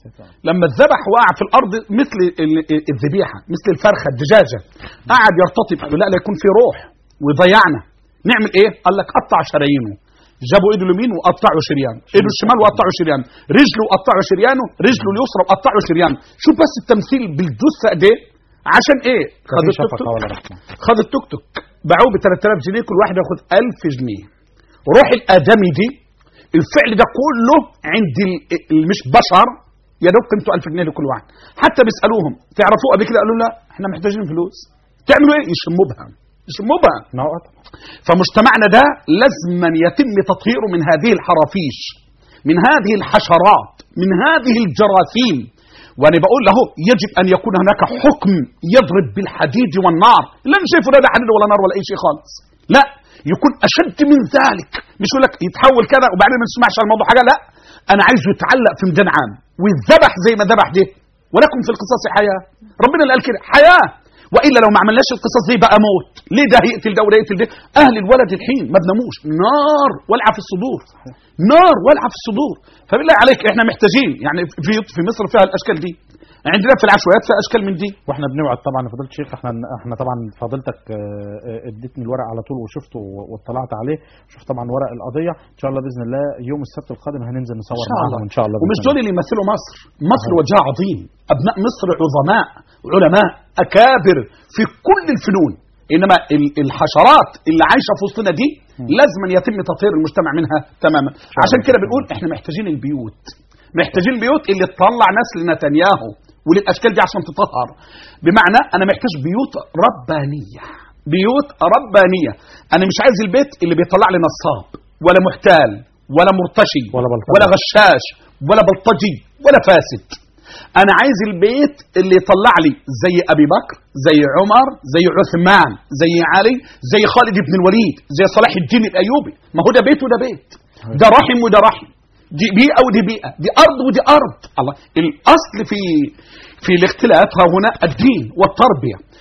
S2: لما اتذبح وقع في الارض مثل ال- ال- الذبيحه مثل الفرخه الدجاجه قعد يرتطب قالوا لا لا يكون في روح ويضيعنا نعمل ايه؟ قال لك قطع شرايينه جابوا ايده اليمين وقطعوا شريان ايده الشمال وقطعوا شريان رجله وقطعوا شريانه رجله اليسرى وقطعوا شريان شوف بس التمثيل بالجثه قد ايه عشان ايه خد
S1: مفيش
S2: التوك
S1: شفقه
S2: توك
S1: ولا رحمه
S2: خد التوك توك باعوه ب 3000 جنيه كل واحد ياخد 1000 جنيه روح الادمي دي الفعل ده كله عند ال- ال- مش بشر يا دوب قيمته 1000 جنيه لكل واحد حتى بيسالوهم تعرفوه قبل كده قالوا لا احنا محتاجين فلوس تعملوا ايه يشموا بها يشموا بها
S1: ما هو طبعا.
S2: فمجتمعنا ده لازما يتم تطهيره من هذه الحرافيش من هذه الحشرات من هذه الجراثيم وانا بقول له يجب ان يكون هناك حكم يضرب بالحديد والنار لا انا شايفه لا حديد ولا نار ولا اي شيء خالص لا يكون اشد من ذلك مش يقول لك يتحول كذا وبعدين ما نسمعش عن الموضوع حاجه لا انا عايزه يتعلق في ميدان عام ويتذبح زي ما ذبح ده ولكم في القصاص حياه ربنا اللي قال كده حياه والا لو ما عملناش القصص دي بقى موت ليه ده يقتل ده وده يقتل ده اهل الولد الحين ما بناموش نار ولعه في الصدور نار ولعه في الصدور فبالله عليك احنا محتاجين يعني في في مصر فيها الاشكال دي عندنا في العشوائيات فيها اشكال من دي
S1: واحنا بنوعد طبعا يا فضيله الشيخ احنا احنا طبعا فضيلتك آه، آه، اديتني الورق على طول وشفته و- واطلعت عليه شفت طبعا ورق القضيه ان شاء الله باذن الله يوم السبت القادم هننزل نصور
S2: إن شاء الله.
S1: معاهم ان شاء الله
S2: ومش
S1: بإذن
S2: دول
S1: الله.
S2: اللي يمثلوا مصر مصر وجهها عظيم ابناء مصر عظماء علماء اكابر في كل الفنون انما ال- الحشرات اللي عايشه في وسطنا دي لازم يتم تطهير المجتمع منها تماما
S1: شاء
S2: عشان
S1: الله.
S2: كده بنقول احنا محتاجين البيوت محتاجين البيوت اللي تطلع نسل نتنياهو وللاشكال دي عشان تطهر بمعنى انا محتاج بيوت ربانيه بيوت ربانيه انا مش عايز البيت اللي بيطلع لي نصاب ولا محتال ولا مرتشي
S1: ولا بلطجي.
S2: ولا غشاش ولا بلطجي ولا فاسد انا عايز البيت اللي يطلع لي زي ابي بكر زي عمر زي عثمان زي علي زي خالد بن الوليد زي صلاح الدين الايوبي ما هو ده بيت وده بيت ده رحم وده رحم دي بيئه ودي بيئه دي ارض ودي ارض الله الاصل في في الاختلاف ها هنا الدين والتربيه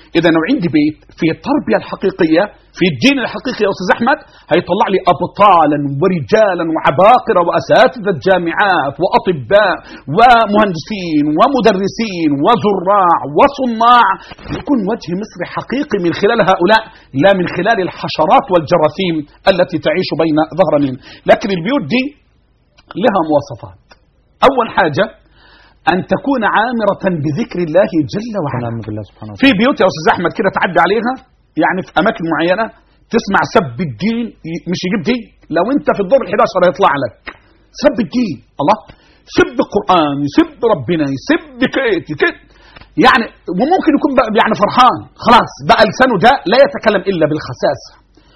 S3: اذا لو عندي بيت في التربيه الحقيقيه في الدين الحقيقي يا استاذ احمد هيطلع لي ابطالا ورجالا وعباقره واساتذه جامعات واطباء ومهندسين ومدرسين وزراع وصناع يكون وجه مصر حقيقي من خلال هؤلاء لا من خلال الحشرات والجراثيم التي تعيش بين ظهرانين لكن البيوت دي لها مواصفات اول حاجه ان تكون عامره بذكر الله جل وعلا
S1: ونعم بالله سبحانه وتعالى
S3: في بيوت يا استاذ احمد كده تعدي عليها يعني في اماكن معينه تسمع سب الدين ي- مش يجيب دين لو انت في الدور ال11 هيطلع لك سب الدين الله سب القران يسب ربنا يسب كيت كيت يعني وممكن يكون بقى يعني فرحان خلاص بقى لسانه ده لا يتكلم الا بالخساسه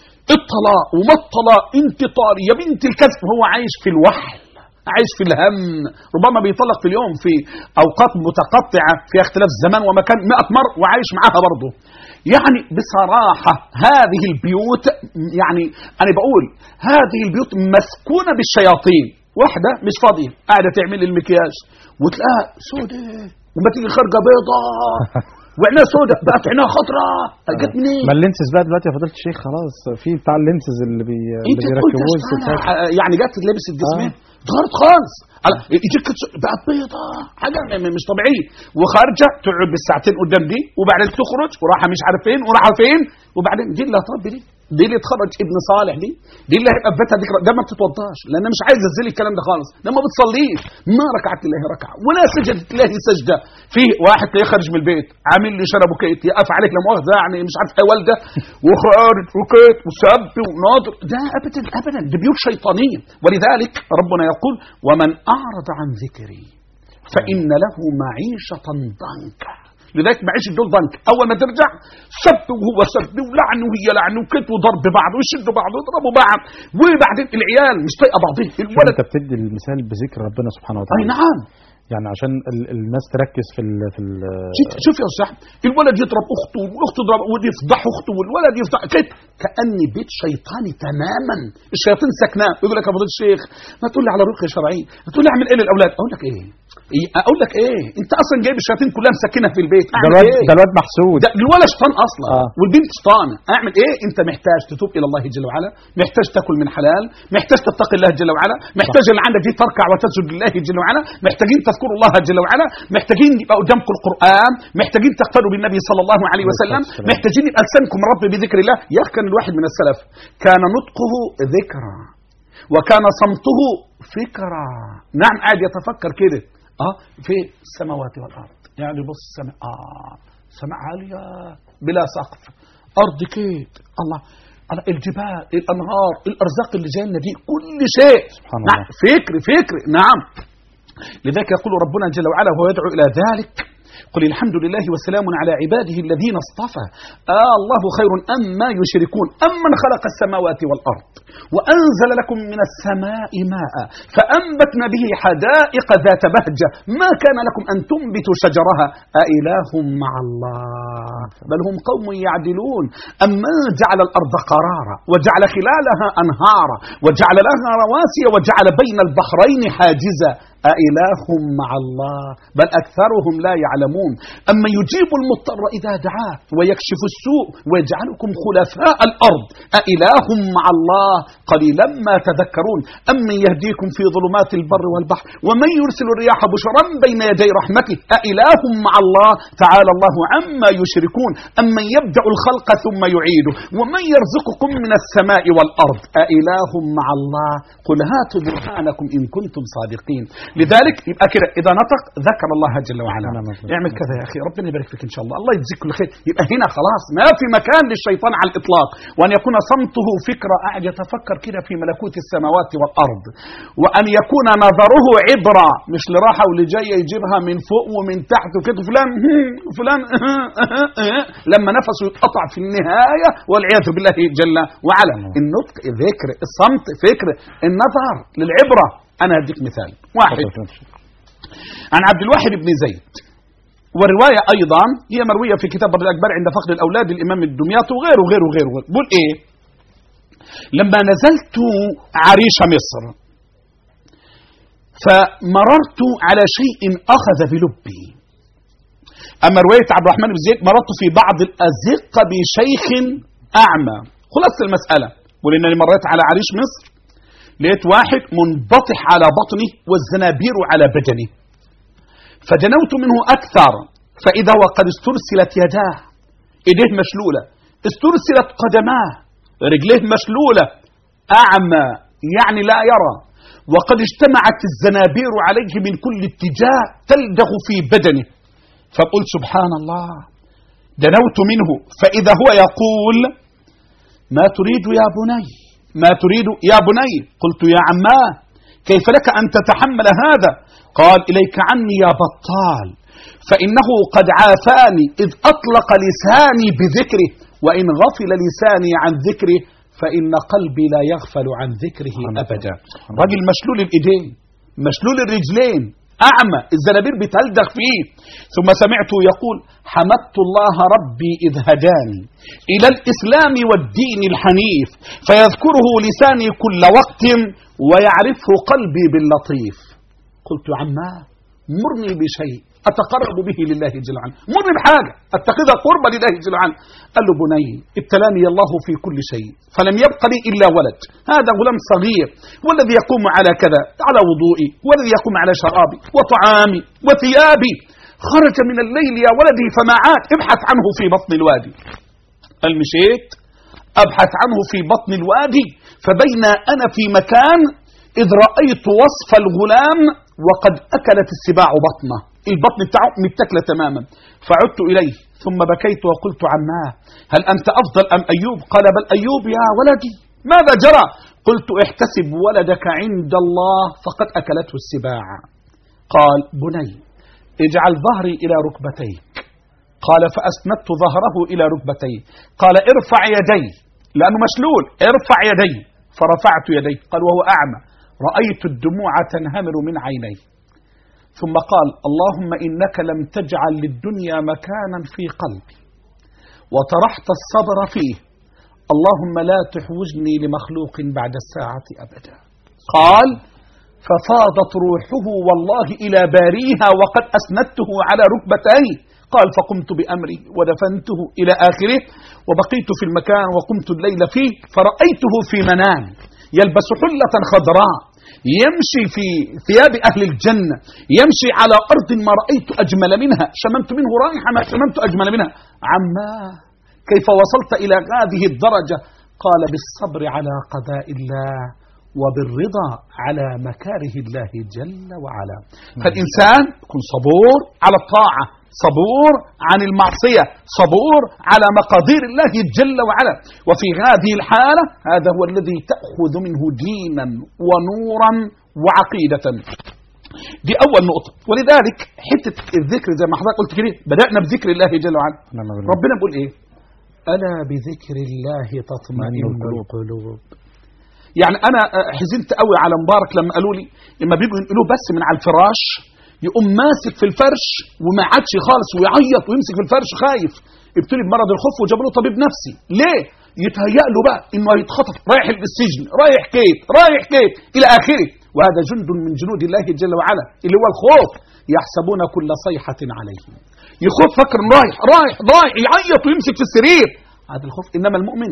S3: الطلاق وما الطلاق انت طاري يا بنت الكذب هو عايش في الوحل عايش في الهم ربما بيطلق في اليوم في اوقات متقطعه في اختلاف الزمان ومكان 100 مره وعايش معاها برضه يعني بصراحه هذه البيوت يعني انا بقول هذه البيوت مسكونه بالشياطين واحده مش فاضيه قاعده تعمل لي المكياج وتلاقيها سودة وما تيجي خارجه بيضاء وعينها سودة بقت عينها خضراء جت منين؟
S1: ما اللينسز بقى دلوقتي يا فضيله الشيخ خلاص في بتاع اللينسز اللي, بي... اللي
S3: انت قلت
S1: بيركبوه
S3: أصلاً
S1: الستات
S3: ح- يعني جت لبس الجسمين
S1: آه.
S3: اتغيرت خالص على- يجيك كتس- بقت بيضة حاجه م- م- مش طبيعيه وخارجه تقعد بالساعتين قدام دي وبعدين تخرج وراحه مش عارف فين وراحه فين وبعدين دي اللي هتربي دي دي اللي تخرج ابن صالح دي دي اللي هيبقى في بيتها ذكرى ده ما بتتوضاش لان مش عايز انزل الكلام ده خالص ده ما بتصليش ما ركعت لله ركعه ولا سجدت لله سجده في واحد تلاقيه خارج من البيت عامل لي شرب وكيت يقف عليك لا مؤاخذه يعني مش عارف ايه والده وخارج وكيت وسب وناظر ده ابدا ابدا دي بيوت شيطانيه ولذلك ربنا يقول ومن اعرض عن ذكري فان له معيشه ضنكا لذلك معيش دول ضنك اول ما ترجع سب وهو سب ولعن وهي لعن وكت وضرب بعض ويشدوا بعض ويضربوا بعض وبعدين العيال مش طايقه بعضهم
S1: شوف
S3: الولد
S1: انت بتدي المثال بذكر ربنا سبحانه
S3: اي
S1: وتعالى
S3: نعم
S1: يعني عشان ال... الناس تركز في ال... في ال...
S3: شوف شوف يا استاذ أحمد، الولد يضرب اخته واخته تضرب ودي يفضح اخته والولد يفضح كده كان بيت شيطاني تماما الشياطين سكناه يقول لك يا فضيله الشيخ ما تقول لي على رقيه شرعيه ما تقول لي اعمل ايه للاولاد اقول لك ايه إيه؟ اقول لك ايه انت اصلا جايب الشياطين كلها مسكنها في البيت
S1: ده
S3: اعمل
S1: الواد
S3: ايه
S1: ده الواد محسود
S3: ده الولد شيطان اصلا
S1: آه.
S3: آه. والبنت شيطانه اعمل ايه انت محتاج تتوب الى الله جل وعلا محتاج تاكل من حلال محتاج تتقي الله جل وعلا محتاج اللي عندك دي تركع وتسجد لله جل وعلا محتاجين تذكروا الله جل وعلا محتاجين يبقى قدامكم القران محتاجين تقتدوا بالنبي صلى الله عليه وسلم
S1: والسلام.
S3: محتاجين يبقى لسانكم رب بذكر الله يا اخي كان الواحد من السلف كان نطقه ذكرى وكان صمته فكرة نعم قاعد يتفكر كده اه في السماوات والارض يعني بص السماء اه سماء عاليه بلا سقف ارض كيد الله على الجبال الانهار الارزاق اللي جايه لنا دي كل شيء
S1: سبحان
S3: نعم
S1: الله.
S3: فكر فكر نعم لذلك يقول ربنا جل وعلا وهو يدعو الى ذلك قل الحمد لله وسلام على عباده الذين اصطفى آه الله خير أما يشركون أمن خلق السماوات والأرض وأنزل لكم من السماء ماء فأنبتنا به حدائق ذات بهجة ما كان لكم أن تنبتوا شجرها أإله مع الله بل هم قوم يعدلون أما جعل الأرض قرارا وجعل خلالها أنهارا وجعل لها رواسي وجعل بين البحرين حاجزا أإله مع الله بل أكثرهم لا يعلمون أما يجيب المضطر إذا دعاه ويكشف السوء ويجعلكم خلفاء الأرض أإله مع الله قليلا ما تذكرون أمن يهديكم في ظلمات البر والبحر ومن يرسل الرياح بشرا بين يدي رحمته أإله مع الله تعالى الله عما يشركون أمن يبدأ الخلق ثم يعيده ومن يرزقكم من السماء والأرض أإله مع الله قل هاتوا برهانكم إن كنتم صادقين لذلك يبقى كده إذا نطق ذكر الله جل وعلا
S1: نعم، نعم.
S3: اعمل كذا يا أخي ربنا يبارك فيك إن شاء الله الله يجزيك كل خير يبقى هنا خلاص ما في مكان للشيطان على الإطلاق وأن يكون صمته فكرة قاعد يتفكر كده في ملكوت السماوات والأرض وأن يكون نظره عبرة مش لراحة واللي جاي يجيبها من فوق ومن تحت وكده فلان فلان لما نفسه يتقطع في النهاية والعياذ بالله جل وعلا النطق ذكر الصمت فكر النظر للعبرة أنا هديك مثال واحد عن عبد الواحد بن زيد ورواية أيضا هي مروية في كتاب الأكبر عند فقد الأولاد الإمام الدمياطي وغيره وغيره وغيره وغيره. بقول إيه لما نزلت عريش مصر فمررت على شيء أخذ بلبي أما رواية عبد الرحمن بن زيد مررت في بعض الأزقة بشيخ أعمى خلاصة المسألة ولأنني مريت على عريش مصر لقيت واحد منبطح على بطنه والزنابير على بدنه فدنوت منه أكثر فإذا هو قد استرسلت يداه إيديه مشلولة استرسلت قدماه رجليه مشلولة أعمى يعني لا يرى وقد اجتمعت الزنابير عليه من كل اتجاه تلدغ في بدنه فقلت سبحان الله دنوت منه فإذا هو يقول ما تريد يا بني ما تريد يا بني قلت يا عماه كيف لك أن تتحمل هذا قال إليك عني يا بطال فإنه قد عافاني إذ أطلق لساني بذكره وإن غفل لساني عن ذكره فإن قلبي لا يغفل عن ذكره أبدا راجل مشلول الإيدين مشلول الرجلين أعمى الزنابير بتلدغ فيه ثم سمعته يقول حمدت الله ربي إذ هداني إلى الإسلام والدين الحنيف فيذكره لساني كل وقت ويعرفه قلبي باللطيف قلت عماه مرني بشيء أتقرب به لله جل وعلا مرني بحاجة أتخذها قربة لله جل وعلا قال له بني ابتلاني الله في كل شيء فلم يبق لي إلا ولد هذا غلام صغير والذي يقوم على كذا على وضوئي والذي يقوم على شرابي وطعامي وثيابي خرج من الليل يا ولدي فما عاد ابحث عنه في بطن الوادي قال مشيت أبحث عنه في بطن الوادي فبين أنا في مكان إذ رأيت وصف الغلام وقد أكلت السباع بطنه البطن بتاعه متكلة تماما فعدت إليه ثم بكيت وقلت عماه هل أنت أفضل أم أيوب قال بل أيوب يا ولدي ماذا جرى قلت احتسب ولدك عند الله فقد أكلته السباع قال بني اجعل ظهري إلى ركبتيك قال فأسندت ظهره إلى ركبتيه قال ارفع يدي لأنه مشلول ارفع يدي فرفعت يدي قال وهو أعمى رأيت الدموع تنهمر من عيني ثم قال اللهم إنك لم تجعل للدنيا مكانا في قلبي وطرحت الصبر فيه اللهم لا تحوجني لمخلوق بعد الساعة أبدا قال ففاضت روحه والله إلى باريها وقد أسندته على ركبتي قال فقمت بأمري ودفنته إلى آخره وبقيت في المكان وقمت الليل فيه فرأيته في منام يلبس حلة خضراء يمشي في ثياب أهل الجنة يمشي على أرض ما رأيت أجمل منها شممت منه رائحة ما شممت أجمل منها عماه كيف وصلت إلى هذه الدرجة قال بالصبر على قضاء الله وبالرضا على مكاره الله جل وعلا فالإنسان يكون صبور على الطاعة صبور عن المعصية صبور على مقادير الله جل وعلا وفي هذه الحالة هذا هو الذي تأخذ منه دينا ونورا وعقيدة دي أول نقطة ولذلك حتة الذكر زي ما حضرتك قلت كده بدأنا بذكر الله جل وعلا
S1: نعم بالله.
S3: ربنا بيقول إيه ألا بذكر الله تطمئن القلوب يعني أنا آه، حزنت قوي على مبارك لما قالوا لي لما بيجوا ينقلوه بس من على الفراش يقوم ماسك في الفرش وما عادش خالص ويعيط ويمسك في الفرش خايف ابتلي بمرض الخوف وجابوا له طبيب نفسي ليه يتهيأ له بقى انه هيتخطف رايح السجن رايح كيت رايح كيت الى اخره وهذا جند من جنود الله جل وعلا اللي هو الخوف يحسبون كل صيحة عليهم يخوف فكر إنه رايح رايح رايح يعيط ويمسك في السرير هذا الخوف انما المؤمن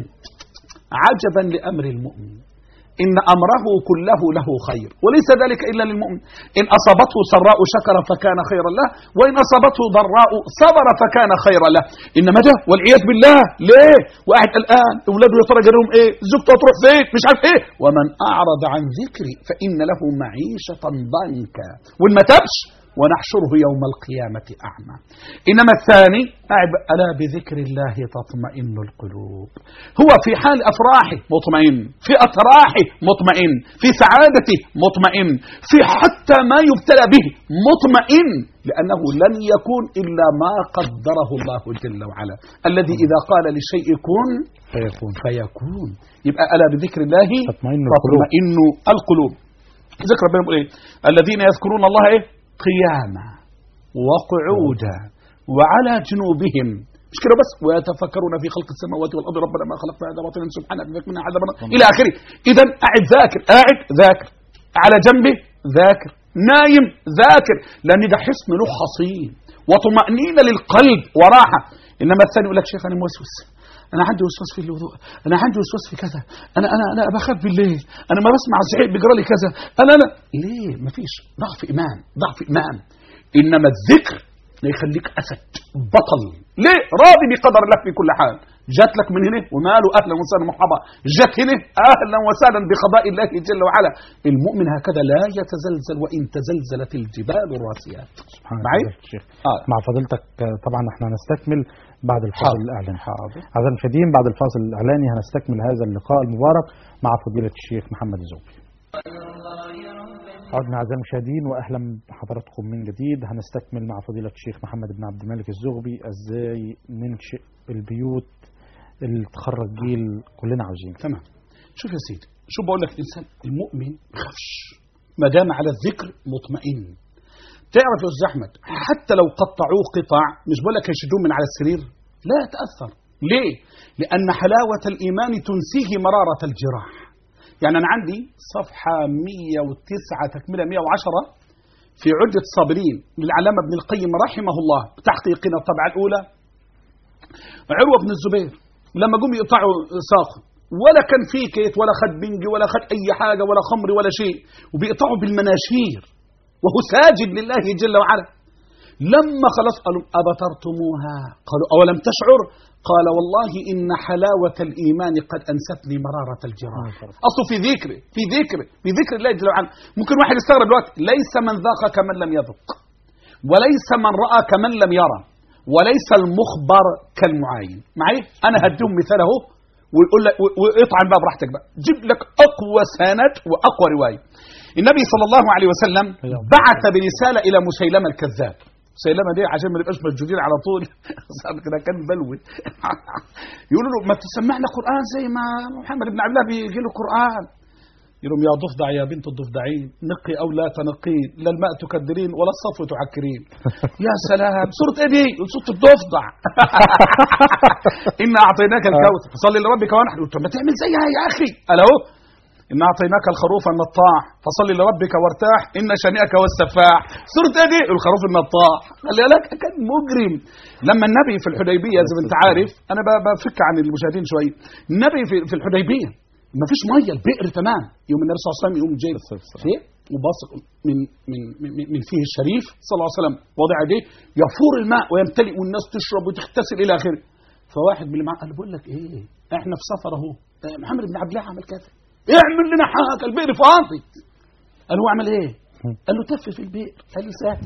S3: عجبا لامر المؤمن إن أمره كله له خير وليس ذلك إلا للمؤمن إن أصابته سراء شكر فكان خيرا له وإن أصابته ضراء صبر فكان خيرا له إنما ده والعياذ بالله ليه وقاعد الآن أولاده يا ترى جالهم إيه زوجته هتروح فين مش عارف إيه ومن أعرض عن ذكري فإن له معيشة ضنكا وإن ما تبش ونحشره يوم القيامة أعمى إنما الثاني قاعد ألا بذكر الله تطمئن القلوب هو في حال أفراحه مطمئن في أتراحه مطمئن في سعادته مطمئن في حتى ما يبتلى به مطمئن لأنه لن يكون إلا ما قدره الله جل وعلا الذي إذا قال لشيء كن
S1: فيكون
S3: فيكون يبقى ألا بذكر الله
S1: تطمئن القلوب.
S3: تطمئن القلوب ذكر ربنا بيقول ايه الذين يذكرون الله ايه قياما وقعودا وعلى جنوبهم مش كده بس ويتفكرون في خلق السماوات والارض ربنا ما خلقت هذا باطلا سبحانك ذاك منا عذاب النار الى اخره اذا قاعد ذاكر قاعد ذاكر على جنبه ذاكر نايم ذاكر لان ده حصن له حصين وطمأنينة للقلب وراحة إنما الثاني يقول لك شيخ أنا موسوس أنا عندي وسواس في الوضوء أنا عندي وسواس في كذا أنا أنا أنا بخاف بالليل أنا ما بسمع الزعيق بيجرى لي كذا أنا أنا ليه مفيش ضعف إيمان ضعف إيمان إنما الذكر يخليك أسد بطل ليه راضي بقدر الله في كل حال جات لك من هنا وماله اهلا وسهلا مرحبا جات هنا اهلا وسهلا بقضاء الله جل وعلا المؤمن هكذا لا يتزلزل وان تزلزلت الجبال الراسيات
S1: سبحان
S3: معي؟
S1: الله شيخ
S3: آه.
S1: مع فضيلتك آه، طبعا احنا هنستكمل بعد الفاصل
S3: حاضر.
S1: الاعلاني
S3: حاضر
S1: أعزائي المشاهدين بعد الفاصل الاعلاني هنستكمل هذا اللقاء المبارك مع فضيلة الشيخ محمد الزوبي عدنا أعزائي المشاهدين وأهلا بحضراتكم من جديد هنستكمل مع فضيلة الشيخ محمد بن عبد الملك الزغبي إزاي ننشئ البيوت اللي تخرج جيل كلنا عاوزينه
S3: تمام شوف يا سيدي شو بقول لك الانسان المؤمن ما بيخافش ما دام على الذكر مطمئن تعرف يا استاذ احمد حتى لو قطعوه قطع مش بقول لك يشدوه من على السرير لا يتاثر ليه لان حلاوه الايمان تنسيه مراره الجراح يعني انا عندي صفحه 109 تكمله 110 في عدة الصابرين للعلامة ابن القيم رحمه الله بتحقيقنا الطبعة الأولى عروة بن الزبير لما قوم يقطعوا ساقه ولا كان فيه كيت ولا خد بنجي ولا خد أي حاجة ولا خمر ولا شيء وبيقطعوا بالمناشير وهو ساجد لله جل وعلا لما خلص قالوا أبترتموها قالوا أولم تشعر قال والله إن حلاوة الإيمان قد أنستني مرارة الجراح أصله في ذكر في ذكر في ذكر الله جل وعلا ممكن واحد يستغرب دلوقتي ليس من ذاق كمن لم يذق وليس من رأى كمن لم يرى وليس المخبر كالمعاين معي أنا هديهم مثال أهو ويقول لك واطعن بقى براحتك بقى جيب لك أقوى سند وأقوى رواية النبي صلى الله عليه وسلم بعث برسالة إلى مسيلمة الكذاب مسيلمة دي عشان ما نبقاش موجودين على طول صار كده كان بلوي يقولوا له ما تسمعنا قرآن زي ما محمد بن عبد الله بيجي له قرآن يقول لهم يا ضفدع يا بنت الضفدعين نقي او لا تنقين لا الماء تكدرين ولا الصفو تعكرين يا سلام سوره ايه دي سوره الضفدع انا اعطيناك الكوثر فصلي لربك وانحر قلت طب ما تعمل زيها يا اخي قال اهو إنا أعطيناك الخروف النطاح فصل لربك وارتاح إن شانئك هو السفاح سورة إيه دي الخروف النطاح خلي بالك كان مجرم لما النبي في الحديبية زي ما أنت عارف أنا ب- بفك عن المشاهدين شوية النبي في, في الحديبية ما فيش مية البئر تمام يوم النبي صلى الله عليه وسلم يقوم جايب فيه وباصق من من من, من فيه الشريف صلى الله عليه وسلم واضع يديه يفور الماء ويمتلئ والناس تشرب وتغتسل الى اخره فواحد من اللي معاه قال له بقول لك ايه احنا في سفر اهو آه، محمد بن عبد الله عمل كذا اعمل لنا حاجه البئر فاضي قال هو عمل ايه؟ قال له تف في البئر قال له سهل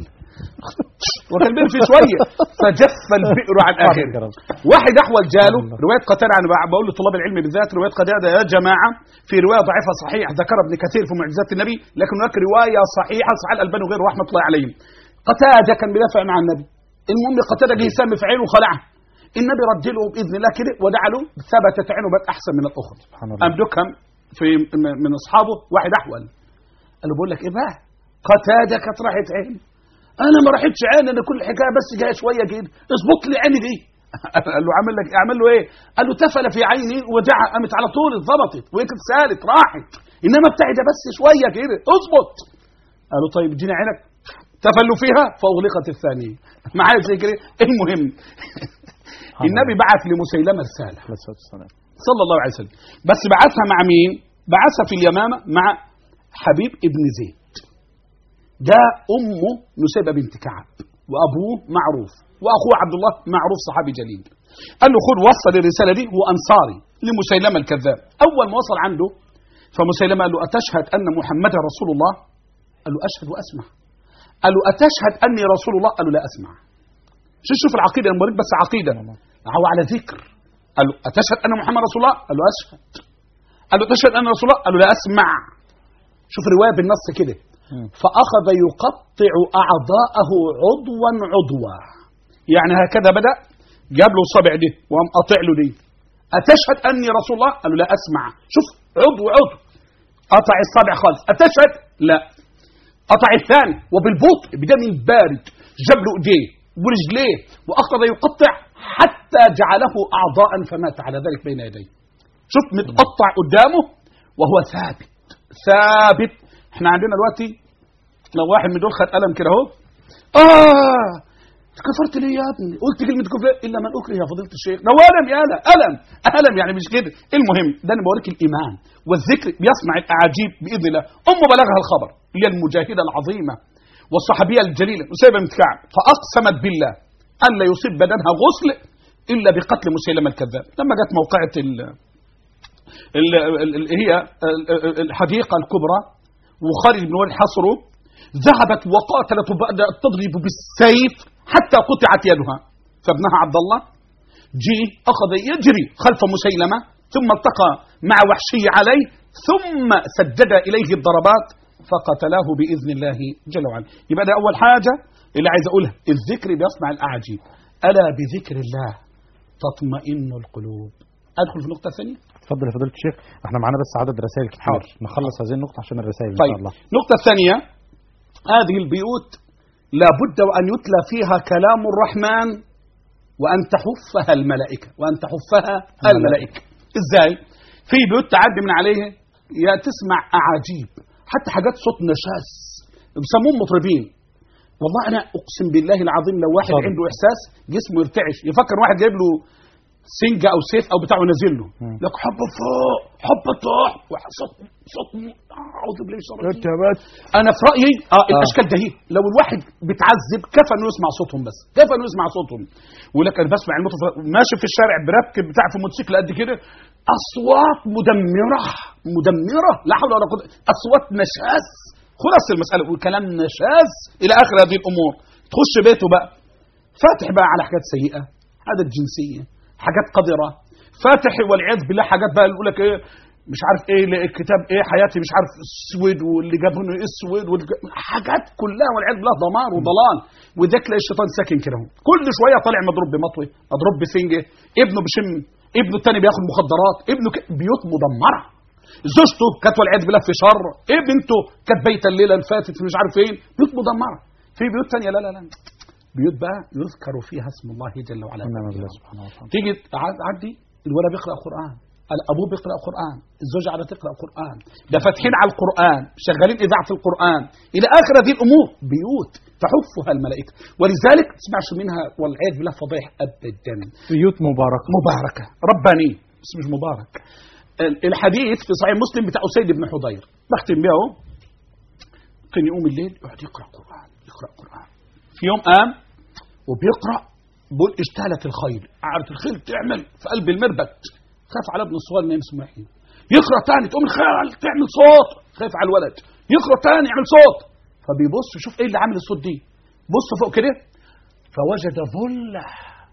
S3: وكان البئر فيه شويه فجف البئر عن اخره واحد احول جاله روايه قتاده انا بقول لطلاب العلم بالذات روايه قتاده يا جماعه في روايه ضعيفه صحيح ذكرها ابن كثير في معجزات النبي لكن هناك روايه صحيحه صحيح الالباني وغيره رحمه الله عليهم قتاده كان بيدافع مع النبي المهم قتاده جه سام في عينه وخلعها النبي رد له باذن الله كده ودعا له ثبتت عينه بقت احسن من الاخرى
S1: سبحان
S3: قام
S1: الله
S3: دكهم في من اصحابه واحد احول قال له بقول لك ايه بقى قتاده كانت راحت عين انا ما راحتش عين انا كل حكايه بس جايه شويه كده اظبط لي عيني دي قال له عامل لك اعمل له ايه قال له تفل في عيني ودعها قامت على طول اتظبطت وهي كانت سالت راحت انما بتاعي ده بس شويه كده اظبط قال له طيب اديني عينك تفلوا فيها فاغلقت الثانيه معايا زي كده المهم النبي بعث لمسيلمه رساله
S1: عليه الصلاة والسلام
S3: صلى الله عليه وسلم بس بعثها مع مين بعثها في اليمامة مع حبيب ابن زيد ده أمه نسيبة بنت كعب وأبوه معروف وأخوه عبد الله معروف صحابي جليل قال له خذ وصل الرسالة دي هو أنصاري لمسيلمة الكذاب أول ما وصل عنده فمسيلمة قال له أتشهد أن محمدا رسول الله قال له أشهد وأسمع قال له أتشهد أني رسول الله قال له لا أسمع شو شوف العقيدة أنا بوريك بس عقيدة هو على ذكر قال له أتشهد أن محمد رسول الله قال له أشهد قال له تشهد أن رسول الله قال له لا أسمع شوف رواية بالنص كده
S1: مم.
S3: فأخذ يقطع أعضاءه عضوا عضوا يعني هكذا بدأ جاب له الصبع دي وقام قاطع له دي أتشهد أني رسول الله قال له لا أسمع شوف عضو عضو قطع الصبع خالص أتشهد لا قطع الثاني وبالبطء بدم بارد جاب له ايديه ورجليه واخذ يقطع حتى جعله اعضاء فمات على ذلك بين يديه شوف متقطع قدامه وهو ثابت ثابت احنا عندنا دلوقتي لو واحد من دول خد قلم كده اهو اه كفرت ليه يا ابني قلت كلمه كفر الا من اكره يا فضيله الشيخ ده هو الم يا لا الم الم يعني مش كده المهم ده انا بوريك الايمان والذكر بيصنع الاعاجيب باذن الله ام بلغها الخبر هي المجاهده العظيمه والصحابيه الجليله نسيبه بنت كعب فاقسمت بالله ان لا يصيب بدنها غسل الا بقتل مسيلمه الكذاب لما جت موقعه ال ال ال ال هي ال- الحديقه الكبرى وخالد بن وليد حصره ذهبت وقاتلت وبدات تضرب بالسيف حتى قطعت يدها فابنها عبد الله جي اخذ يجري خلف مسيلمه ثم التقى مع وحشي عليه ثم سدد اليه الضربات فقتلاه باذن الله جل وعلا يبقى ده اول حاجه اللي عايز اقولها الذكر بيصنع الاعاجيب الا بذكر الله تطمئن القلوب ادخل في النقطه الثانيه
S1: اتفضل يا فضيله الشيخ احنا معانا بس عدد رسائل كتير
S3: حاضر.
S1: نخلص هذه النقطه عشان الرسائل ان
S3: طيب
S1: شاء الله
S3: النقطة الثانية هذه البيوت لابد وأن يتلى فيها كلام الرحمن وأن تحفها الملائكة وأن تحفها الملائكة إزاي؟ في بيوت تعدي من عليها يا تسمع أعاجيب حتى حاجات صوت نشاز بيسموهم مطربين والله أنا أقسم بالله العظيم لو واحد
S1: صادق.
S3: عنده إحساس جسمه يرتعش يفكر واحد جايب له سنجة أو سيف أو بتاعه نازل له
S1: مم.
S3: لك حبة فوق حبة تحت صوت صوت أعوذ بالله من الشيطان الرجيم. انا في رايي اه الاشكال ده هي لو الواحد بيتعذب كفى انه يسمع صوتهم بس كفى انه يسمع صوتهم يقول لك انا بسمع المطر ماشي في الشارع بركب بتاع في موتوسيكل قد كده اصوات مدمره مدمره لا حول ولا قوه اصوات نشاز خلاص المساله وكلام نشاز الى اخر هذه الامور تخش بيته بقى فاتح بقى على حاجات سيئه عادات جنسيه حاجات قذره فاتح والعياذ بالله حاجات بقى يقول لك ايه مش عارف ايه الكتاب ايه حياتي مش عارف اسود واللي جابونه اسود واللي حاجات كلها والعياذ بالله دمار وضلال وده تلاقي الشيطان ساكن كده اهو كل شويه طالع مضروب بمطوه مضروب بسنجه ابنه بشم ابنه الثاني بياخد مخدرات ابنه ك... بيوت مدمره زوجته كانت والعياذ بالله في شر ايه بنته كانت بايته الليله اللي فاتت في مش عارف فين بيوت مدمره في بيوت ثانيه لا لا لا بيوت بقى يذكر فيها اسم الله جل وعلا
S1: نعم بالله سبحانه وتعالى
S3: تيجي تعد- تعدي الولد بيقرا قران الابوه بيقرا قران الزوجه على تقرا قران ده فاتحين على القران شغالين اذاعه القران الى اخر هذه الامور بيوت تحفها الملائكه ولذلك ما تسمعش منها والعياذ بالله فضيح ابدا
S1: بيوت مباركه
S3: مباركه رباني بس مش مبارك ال- الحديث في صحيح مسلم بتاع اسيد بن حضير بختم بيه اهو كان يقوم الليل يقعد يقرا قران يقرا قران في يوم قام وبيقرا بيقول اشتعلت الخيل قعدت الخيل تعمل في قلب المربد خاف على ابن الصغير ما يسمع يحيي يقرا تاني تقوم الخيل تعمل صوت خايف على الولد يقرا تاني يعمل صوت فبيبص يشوف ايه اللي عامل الصوت دي بص فوق كده فوجد ظله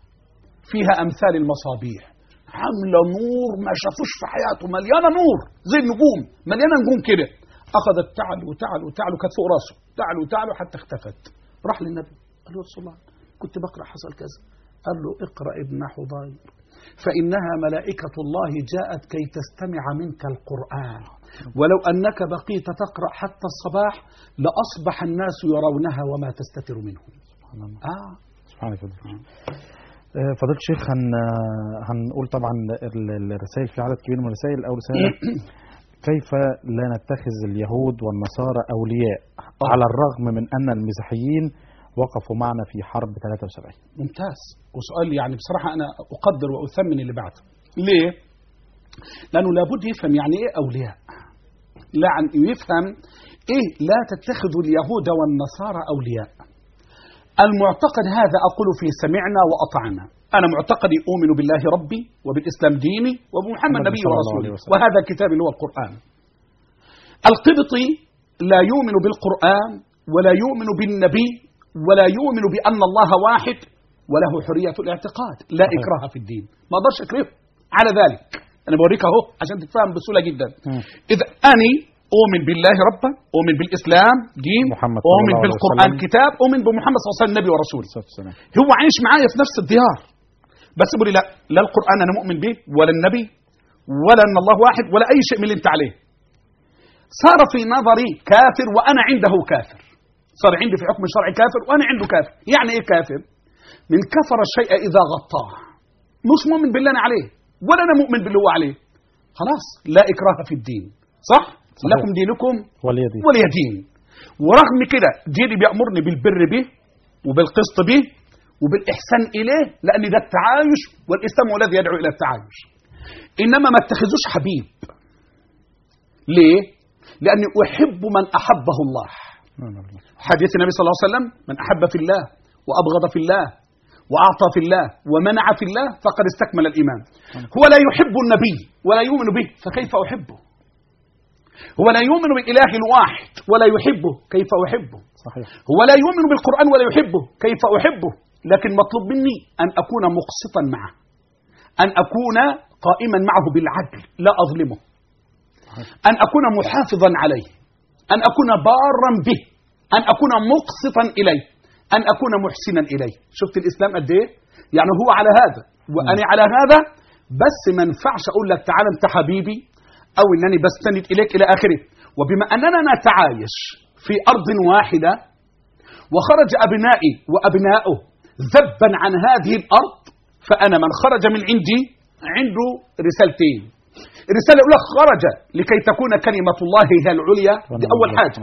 S3: فيها امثال المصابيح عامله نور ما شافوش في حياته مليانه نور زي النجوم مليانه نجوم كده اخذت تعلو تعلو تعلو كانت فوق راسه تعلو تعلو حتى اختفت راح للنبي قال له يا رسول الله كنت بقرا حصل كذا قال له اقرا ابن حضير فانها ملائكه الله جاءت كي تستمع منك القران ولو انك بقيت تقرا حتى الصباح لاصبح الناس يرونها وما تستتر منهم
S1: سبحان الله
S3: اه
S1: سبحان الله آه، فضيلة الشيخ هن هنقول طبعا ال- الرسائل في عدد كبير من الرسائل أول رسالة كيف لا نتخذ اليهود والنصارى أولياء على الرغم من أن المسيحيين وقفوا معنا في حرب 73
S3: ممتاز وسؤال يعني بصراحة أنا أقدر وأثمن اللي بعده ليه؟ لأنه لابد يفهم يعني إيه أولياء لا عن يفهم إيه لا تتخذوا اليهود والنصارى أولياء المعتقد هذا أقول فيه سمعنا وأطعنا أنا معتقدي أؤمن بالله ربي وبالإسلام ديني وبمحمد
S1: محمد
S3: نبي
S1: صلى الله
S3: ورسولي
S1: عليه وسلم.
S3: وهذا كتاب اللي هو القرآن القبطي لا يؤمن بالقرآن ولا يؤمن بالنبي ولا يؤمن بأن الله واحد وله حرية الاعتقاد لا
S1: صحيح.
S3: إكراه في الدين ما أقدرش أكرهه على ذلك أنا بوريك أهو عشان تتفهم بسهولة جدا
S1: مم.
S3: إذا أني أؤمن بالله ربا أؤمن بالإسلام دين
S1: محمد صلى
S3: أؤمن
S1: الله عليه
S3: بالقرآن
S1: وسلم.
S3: كتاب أؤمن بمحمد صلى الله عليه وسلم نبي ورسول
S1: الصلاة والسلام
S3: هو عايش معايا في نفس الديار بس يقول لي لا لا القرآن أنا مؤمن به ولا النبي ولا أن الله واحد ولا أي شيء من اللي أنت عليه صار في نظري كافر وأنا عنده كافر صار عندي في حكم الشرع كافر وأنا عنده كافر يعني إيه كافر من كفر الشيء إذا غطاه مش مؤمن باللي أنا عليه ولا أنا مؤمن باللي هو عليه خلاص لا إكراه في الدين صح,
S1: صحيح.
S3: لكم دينكم
S1: ولي دين
S3: ولي دين ورغم كده ديني بيأمرني بالبر به وبالقسط به وبالإحسان إليه لأن ده التعايش والإسلام هو الذي يدعو إلى التعايش إنما ما اتخذوش حبيب ليه؟ لأني أحب من أحبه الله حديث النبي صلى الله عليه وسلم من أحب في الله وأبغض في الله وأعطى في الله ومنع في الله فقد استكمل الإيمان هو لا يحب النبي ولا يؤمن به فكيف أحبه هو لا يؤمن بالإله الواحد ولا يحبه كيف أحبه
S1: صحيح
S3: هو لا يؤمن بالقرآن ولا يحبه كيف أحبه لكن مطلوب مني أن أكون مقسطا معه أن أكون قائما معه بالعدل لا أظلمه أن أكون محافظا عليه أن أكون بارا به أن أكون مقسطا إليه أن أكون محسنا إليه شفت الإسلام قد إيه يعني هو على هذا وأنا على هذا بس ما ينفعش أقول لك تعال أنت حبيبي أو أنني بستند إليك إلى آخره وبما أننا نتعايش في أرض واحدة وخرج أبنائي وأبناؤه ذبا عن هذه الأرض فأنا من خرج من عندي عنده رسالتين الرسالة الأولى خرج لكي تكون كلمة الله هي العليا دي أول حاجة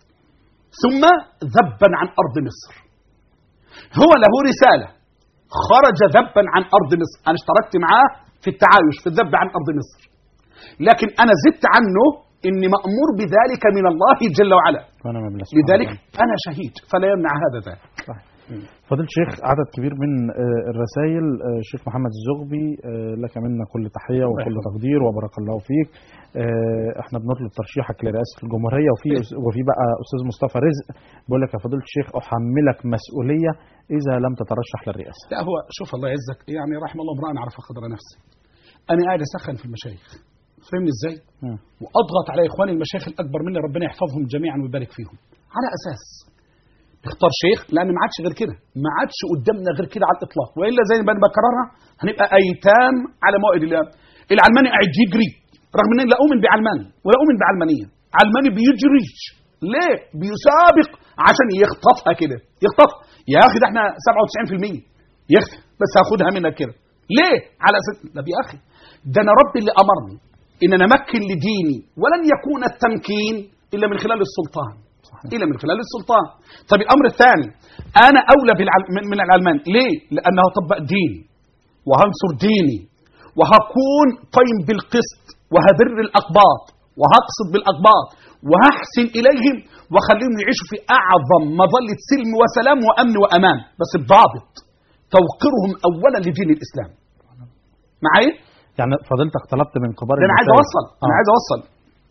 S3: ثم ذبا عن أرض مصر هو له رسالة خرج ذبا عن أرض مصر أنا اشتركت معاه في التعايش في الذب عن أرض مصر لكن أنا زدت عنه إني مأمور بذلك من الله جل وعلا
S1: وأنا ما بلا سبحان
S3: لذلك
S1: الله.
S3: أنا شهيد فلا يمنع هذا ذلك
S1: صحيح. فضيلة الشيخ عدد كبير من آه، الرسائل آه، الشيخ محمد الزغبي آه، لك منا كل تحية وكل تقدير وبارك الله فيك آه، احنا بنطلب ترشيحك لرئاسة الجمهورية وفي وفي بقى أستاذ مصطفى رزق بيقول لك يا فضيلة الشيخ أحملك مسؤولية إذا لم تترشح للرئاسة
S2: لا هو شوف الله يعزك يعني رحم الله امرأ عرف قدر نفسه انا قاعد اسخن في المشايخ فهمني ازاي
S1: مم.
S2: واضغط على اخواني المشايخ الاكبر مني ربنا يحفظهم جميعا ويبارك فيهم على اساس اختار شيخ لان ما عادش غير كده ما عادش قدامنا غير كده على الاطلاق والا زي ما انا بكررها هنبقى ايتام على موائد الله العلماني قاعد يجري رغم اني لا اؤمن بعلماني ولا اؤمن بعلمانيه علماني بيجري ليه بيسابق عشان يخطفها كده يخطف يا اخي ده احنا 97% يخطف بس هاخدها منك كده ليه على اساس طب يا اخي ده انا ربي اللي امرني ان انا امكن لديني ولن يكون التمكين الا من خلال السلطان الا من خلال السلطان طب الامر الثاني انا اولى بالعل... من- من العلمان ليه لانه هطبق ديني وهنصر ديني وهكون قيم بالقسط وهبر الاقباط وهقصد بالاقباط وهحسن اليهم واخليهم يعيشوا في اعظم مظله سلم وسلام وامن وامان بس بضابط توقيرهم اولا لدين الاسلام معايا
S1: يعني فضيلتك طلبت من كبار
S3: ده انا عايز
S1: المشايخ.
S3: اوصل انا
S1: آه.
S3: عايز اوصل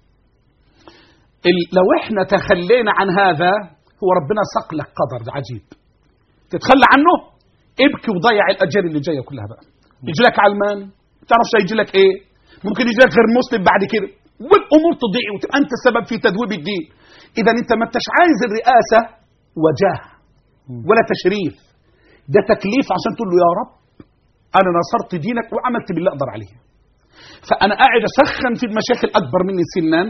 S3: ال- لو احنا تخلينا عن هذا هو ربنا ساق لك قدر عجيب تتخلى عنه ابكي وضيع الاجيال اللي جايه كلها بقى يجي لك علمان ما تعرفش هيجي لك ايه ممكن يجي لك غير مسلم بعد كده والامور تضيع وتبقى انت السبب في تدويب الدين اذا انت ما انتش عايز الرئاسه وجاه ولا تشريف ده تكليف عشان تقول له يا رب انا نصرت دينك وعملت باللي اقدر عليه فانا قاعد اسخن في المشايخ الاكبر مني سنا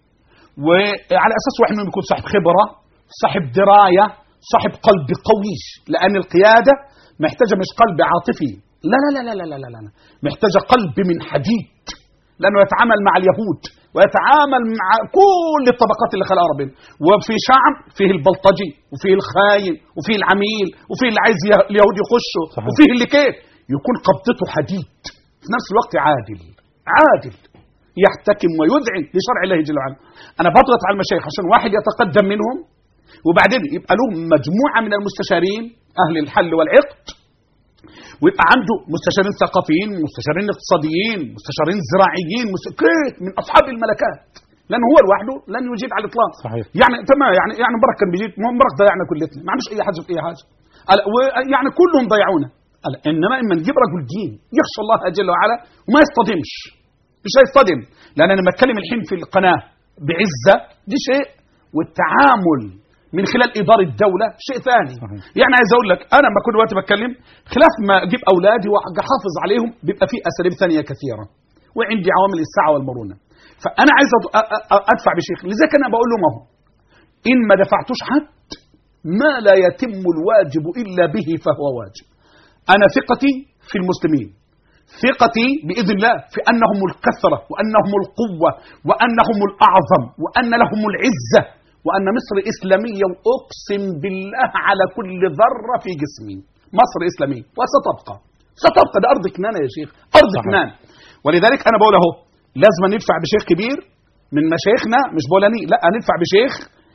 S3: وعلى اساس واحد منهم يكون صاحب خبره صاحب درايه صاحب قلب قوي لان القياده محتاجه مش قلب عاطفي لا لا لا لا لا لا لا, لا. محتاجه قلب من حديد لانه يتعامل مع اليهود ويتعامل مع كل الطبقات اللي خلقها ربنا وفي شعب فيه البلطجي وفيه الخاين وفيه العميل وفيه اللي عايز يه- اليهود يخشوا
S1: صحيح.
S3: وفيه اللي كيف يكون قبضته حديد في نفس الوقت عادل عادل يحتكم ويذعن لشرع الله جل وعلا انا بضغط على المشايخ عشان واحد يتقدم منهم وبعدين يبقى لهم مجموعه من المستشارين اهل الحل والعقد ويبقى عنده مستشارين ثقافيين مستشارين اقتصاديين مستشارين زراعيين مست... كيف من اصحاب الملكات لان هو لوحده لن يجيد على الاطلاق
S1: صحيح.
S3: يعني تمام يعني يعني مبارك كان بيجيد ما مبارك ضيعنا كلتنا ما عندوش اي حاجه في اي حاجه قال ويعني كلهم ضيعونا قال انما اما نجيب رجل دين يخشى الله جل وعلا وما يصطدمش مش هيصطدم لان انا بتكلم الحين في القناه بعزه دي شيء والتعامل من خلال اداره الدوله شيء ثاني
S1: صحيح.
S3: يعني عايز اقول لك انا لما كل وقت بتكلم خلاف ما اجيب اولادي واحافظ عليهم بيبقى في اساليب ثانيه كثيره وعندي عوامل السعه والمرونه فانا عايز أد- أ- أ- ادفع بشيخ لذلك انا بقول لهم اهو ان ما دفعتوش حد ما لا يتم الواجب الا به فهو واجب انا ثقتي في المسلمين ثقتي باذن الله في انهم الكثره وانهم القوه وانهم الاعظم وان لهم العزه وان مصر اسلاميه واقسم بالله على كل ذره في جسمي مصر اسلاميه وستبقى ستبقى ده ارض كنانه يا شيخ ارض
S1: صحيح.
S3: كنان ولذلك انا بقول اهو لازم ندفع بشيخ كبير من مشايخنا مش بولاني لا ندفع بشيخ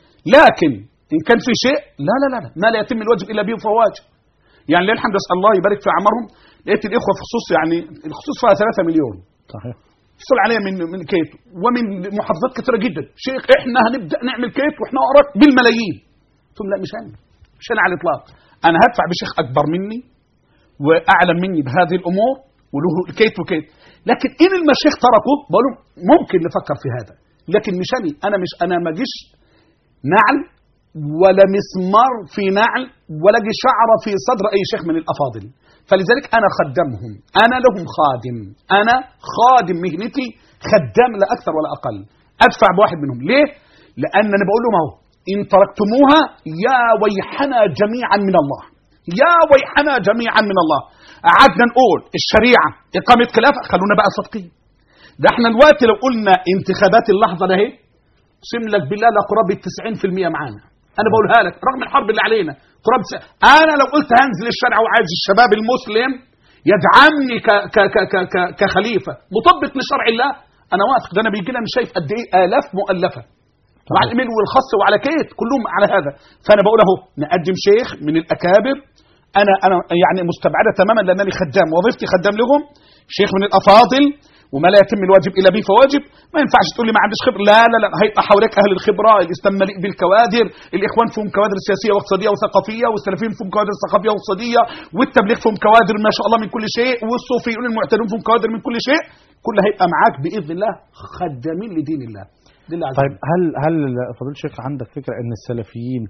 S3: لكن ان كان في شيء لا لا لا لا، ما لا يتم الواجب الا به فهو واجب يعني لله الحمد اسال الله يبارك في اعمارهم لقيت الاخوه في خصوص يعني الخصوص فيها 3 مليون
S1: صحيح
S3: يحصل عليها من من كيت ومن محافظات كثيره جدا شيخ احنا هنبدا نعمل كيت واحنا اقرب بالملايين قلت لهم لا مش انا مش انا على الاطلاق انا هدفع بشيخ اكبر مني واعلم مني بهذه الامور وله كيت وكيت لكن ان المشايخ تركوا بقول لهم ممكن نفكر في هذا لكن مش انا انا مش انا ما جيش نعل ولا مسمار في نعل ولا جي شعره في صدر اي شيخ من الافاضل فلذلك انا خدمهم انا لهم خادم انا خادم مهنتي خدام لا اكثر ولا اقل ادفع بواحد منهم ليه لان انا بقول لهم اهو ان تركتموها يا ويحنا جميعا من الله يا ويحنا جميعا من الله قعدنا نقول الشريعه اقامه خلافه خلونا بقى صادقين ده احنا دلوقتي لو قلنا انتخابات اللحظه ده اهي اقسم لك بالله لقرابه 90% معانا انا بقولها لك رغم الحرب اللي علينا قرابه س- انا لو قلت هنزل الشارع وعايز الشباب المسلم يدعمني ك ك ك ك ك كخليفه مطبق لشرع الله انا واثق ده انا بيجي لنا مش شايف قد ايه الاف مؤلفه وعلى الايميل والخاص وعلى كيت كلهم على هذا فانا بقول اهو نقدم شيخ من الاكابر انا انا يعني مستبعده تماما لانني خدام وظيفتي خدام لهم شيخ من الافاضل وما لا يتم الواجب الا به فواجب ما ينفعش تقول لي ما عنديش خبره لا لا لا هيبقى حواليك اهل الخبره الاسلام مليء بالكوادر الاخوان فيهم كوادر سياسيه واقتصاديه وثقافيه والسلفيين فيهم كوادر ثقافيه واقتصاديه والتبليغ فيهم كوادر ما شاء الله من كل شيء والصوفيون المعتدون فيهم كوادر من كل شيء كل هيبقى معاك باذن الله خدامين لدين الله لله عز
S1: طيب هل هل فضيله الشيخ عندك فكره ان السلفيين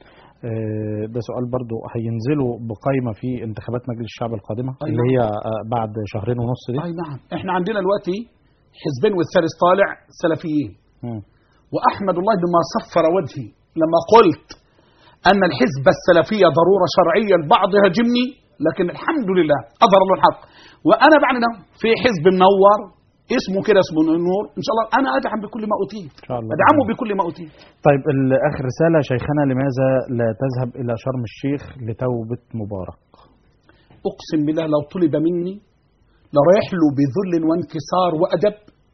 S1: آه، ده سؤال برضو هينزلوا بقائمه في انتخابات مجلس الشعب القادمه
S3: أي
S1: اللي
S3: نعم.
S1: هي آه، بعد شهرين ونص دي
S3: اي نعم احنا عندنا دلوقتي حزبين والثالث طالع سلفيين
S1: مم.
S3: واحمد الله بما صفر وجهي لما قلت ان الحزب السلفيه ضروره شرعيه البعض هاجمني لكن الحمد لله اظهر الله الحق وانا بعد ده في حزب منور اسمه كده اسمه نور ان شاء الله انا ادعم بكل ما اوتيت
S1: ان شاء الله
S3: ادعمه بكل ما اوتيت
S1: طيب ال- اخر رساله شيخنا لماذا لا تذهب الى شرم الشيخ لتوبه مبارك
S3: اقسم بالله لو طلب مني لرايح له بذل وانكسار وادب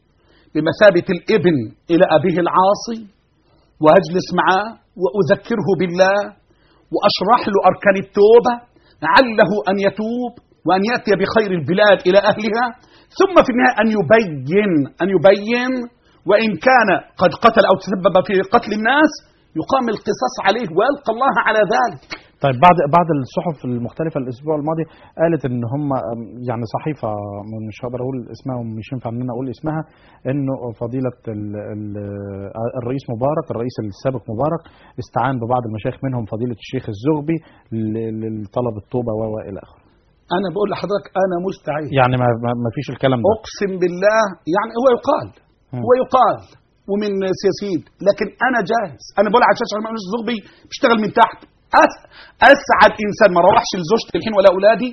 S3: بمثابه الابن الى ابيه العاصي واجلس معاه واذكره بالله واشرح له اركان التوبه لعله ان يتوب وان ياتي بخير البلاد الى اهلها ثم في النهايه ان يبين ان يبين وان كان قد قتل او تسبب في قتل الناس يقام القصاص عليه ويلقى الله على ذلك
S1: طيب بعد بعض الصحف المختلفه الاسبوع الماضي قالت ان هم يعني صحيفه مش هقدر اقول اسمها ومش ينفع ان انا اقول اسمها انه فضيله ال ال الرئيس مبارك الرئيس السابق مبارك استعان ببعض المشايخ منهم فضيله الشيخ الزغبي ل- لطلب التوبه و و الى اخره
S3: انا بقول لحضرتك انا مستعد
S1: يعني ما, ما ما فيش الكلام ده
S3: اقسم بالله يعني هو يقال
S1: مم.
S3: هو يقال ومن سياسيين لكن انا جاهز انا بقول على الشاشه على الزغبي بيشتغل من تحت أس اسعد انسان ما روحش لزوجتي الحين ولا اولادي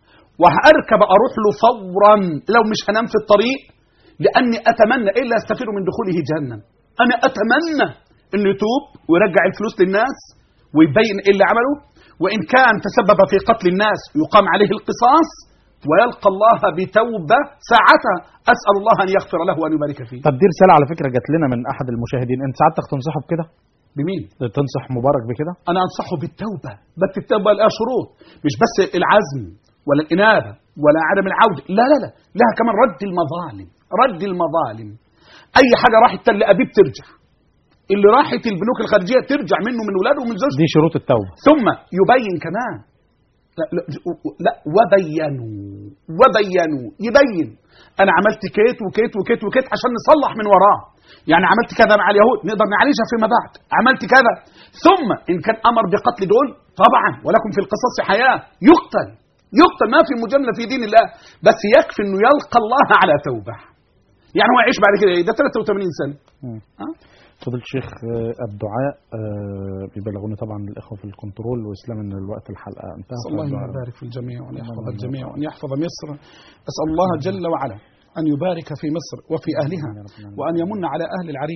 S3: وهاركب اروح له فورا لو مش هنام في الطريق لاني اتمنى الا استفيد من دخوله جهنم انا اتمنى انه يتوب ويرجع الفلوس للناس ويبين ايه اللي عمله وان كان تسبب في قتل الناس يقام عليه القصاص ويلقى الله بتوبه ساعتها اسال الله ان يغفر له وان يبارك فيه
S1: طب دي رساله على فكره جات لنا من احد المشاهدين انت سعادتك تنصحه بكده
S3: بمين
S1: تنصح مبارك بكده
S3: انا انصحه بالتوبه بس التوبه لها شروط مش بس العزم ولا الانابه ولا عدم العوده لا لا لا لها كمان رد المظالم رد المظالم اي حاجه راحت تل ابيب ترجع اللي راحت البنوك الخارجيه ترجع منه من ولاده ومن زوجته
S1: دي شروط التوبه
S3: ثم يبين كمان لا, لا, لا وبينوا وبينوا يبين انا عملت كيت وكيت وكيت وكيت عشان نصلح من وراه يعني عملت كذا مع اليهود نقدر نعالجها فيما بعد عملت كذا ثم ان كان امر بقتل دول طبعا ولكم في القصاص حياه يقتل يقتل ما في مجامله في دين الله بس يكفي انه يلقى الله على توبه يعني هو يعيش بعد كده ايه ده 83 سنه
S1: مم.
S3: ها؟
S1: فضيلة الشيخ آه، الدعاء آه، بيبلغوني طبعا الاخوه في الكنترول واسلام ان الوقت الحلقه انتهى
S3: أسأل الله أن
S1: فالدعاء-
S3: يبارك في الجميع وأن يحفظ
S1: اللهم
S3: الجميع
S1: آمين.
S3: وأن يحفظ مصر أسأل الله جل وعلا أن يبارك في مصر وفي أهلها
S1: يا رب العالمين.
S3: وأن يمن على أهل العريش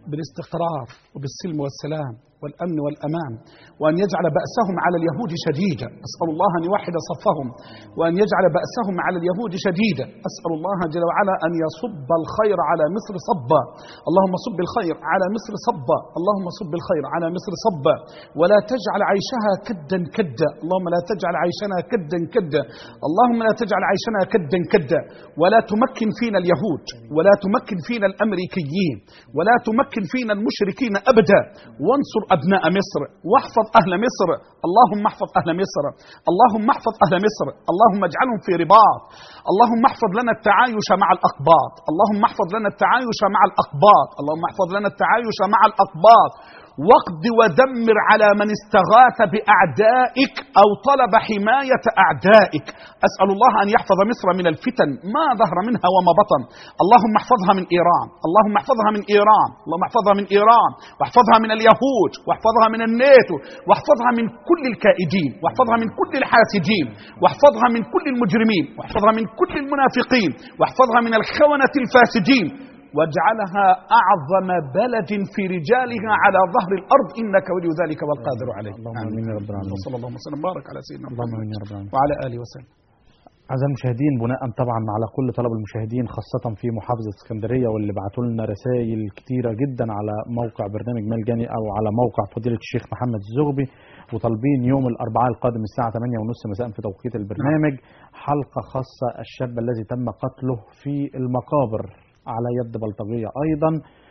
S2: بالاستقرار وبالسلم والسلام والأمن والأمان وأن يجعل بأسهم على اليهود شديدا أسأل الله أن يوحد صفهم وأن يجعل بأسهم على اليهود شديدا أسأل الله جل وعلا أن يصب الخير على مصر صبا اللهم صب الخير على مصر صبا اللهم صب الخير على مصر صبا ولا تجعل عيشها كدا كدا اللهم لا تجعل عيشنا كدا كدا اللهم لا تجعل عيشنا كدا كدا ولا تمكن فينا اليهود ولا تمكن فينا الأمريكيين ولا تمكن فينا المشركين أبدا وانصر أبناء مصر واحفظ أهل مصر اللهم احفظ أهل مصر اللهم احفظ أهل مصر اللهم اجعلهم في رباط اللهم احفظ لنا التعايش مع الأقباط اللهم احفظ لنا التعايش مع الأقباط اللهم احفظ لنا التعايش مع الأقباط واقض ودمر على من استغاث بأعدائك أو طلب حماية أعدائك أسأل الله أن يحفظ مصر من الفتن ما ظهر منها وما بطن اللهم احفظها من إيران اللهم احفظها من إيران اللهم احفظها من إيران واحفظها من اليهود واحفظها من الناتو واحفظها من كل الكائدين واحفظها من كل الحاسدين واحفظها من كل المجرمين واحفظها من كل المنافقين واحفظها من الخونة الفاسدين واجعلها أعظم بلد في رجالها على ظهر الأرض إنك ولي ذلك والقادر عليه
S1: اللهم آمين يا رب العالمين
S2: وصلى الله وسلم وبارك على سيدنا
S1: اللهم
S2: محمد
S1: آمين يا رب العالمين
S2: وعلى آله وسلم
S1: أعزائي المشاهدين بناء طبعا على كل طلب المشاهدين خاصة في محافظة اسكندرية واللي بعتوا لنا رسائل كتيرة جدا على موقع برنامج ملجاني أو على موقع فضيلة الشيخ محمد الزغبي وطالبين يوم الأربعاء القادم الساعة 8:30 مساء في توقيت البرنامج حلقة خاصة الشاب الذي تم قتله في المقابر على يد بلطجية أيضا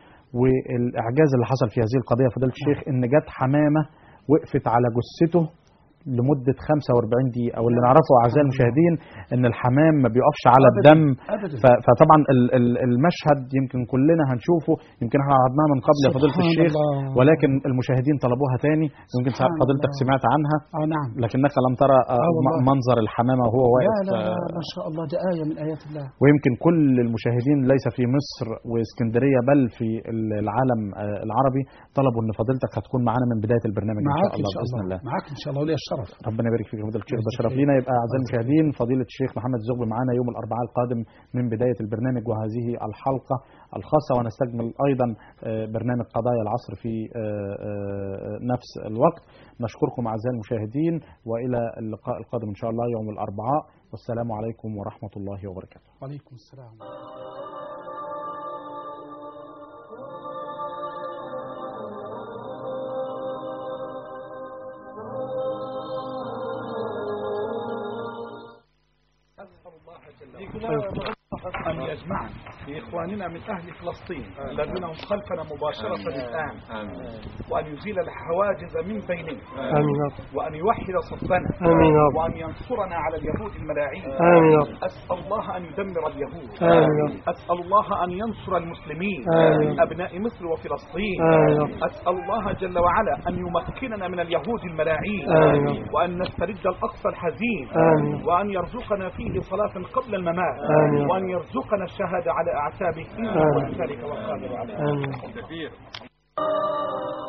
S1: والإعجاز اللي حصل في هذه القضية فضيلة الشيخ إن جت حمامة وقفت على جثته لمدة 45 دقيقة واللي نعرفه أعزائي المشاهدين إن الحمام ما بيقفش على
S2: أبداً،
S1: الدم
S2: أبداً.
S1: ف- فطبعا ال- ال- المشهد يمكن كلنا هنشوفه يمكن احنا عرضناها من قبل يا فضيلة
S2: سبحان
S1: الشيخ
S2: الله.
S1: ولكن المشاهدين طلبوها تاني يمكن
S2: سبحان
S1: فضيلتك
S2: الله.
S1: سمعت عنها
S2: آه نعم
S1: لكنك لم ترى آه،
S2: آه والله.
S1: م- منظر الحمامة وهو
S2: لا
S1: واقف
S2: لا لا
S1: آه،
S2: ما شاء الله ده آية من آيات الله
S1: ويمكن كل المشاهدين ليس في مصر واسكندريه بل في العالم آه، العربي طلبوا ان فضيلتك هتكون معانا من بدايه البرنامج ان
S2: معاك
S1: شاء الله باذن الله
S2: معاك إن شاء الله ولي الشرف
S1: ربنا يبارك فيك يا فضيله الشيخ ده
S2: الله
S1: شرف
S2: يجزيك.
S1: لينا يبقى اعزائي المشاهدين فضيله الشيخ محمد الزغبي معانا يوم الاربعاء القادم من بدايه البرنامج وهذه الحلقه الخاصه ونستكمل ايضا آه، برنامج قضايا العصر في آه، آه، نفس الوقت نشكركم اعزائي المشاهدين والى اللقاء القادم ان شاء الله يوم الاربعاء والسلام عليكم ورحمه الله وبركاته
S2: وعليكم السلام أن يجمعنا بإخواننا من أهل فلسطين الذين هم خلفنا مباشرة الآن وأن يزيل الحواجز من بيننا
S4: آمين يا رب
S2: وأن يوحد صفنا
S4: آمين يا رب
S2: وأن ينصرنا على اليهود الملاعين
S4: آمين يا رب
S2: أسأل الله أن يدمر اليهود
S4: آمين يا رب
S2: أسأل الله أن ينصر المسلمين
S4: آمين.
S2: من أبناء مصر وفلسطين
S4: آمين يا رب
S2: أسأل الله جل وعلا أن يمكننا من اليهود الملاعين
S4: آمين يا رب
S2: وأن نسترد الأقصى الحزين
S4: آمين.
S2: وأن يرزقنا فيه صلاة قبل الممات
S4: آمين.
S2: وأن يرزقنا الشهادة على أعتابه إنه
S4: آمين.
S2: ولي ذلك والقادر عليه
S4: آمين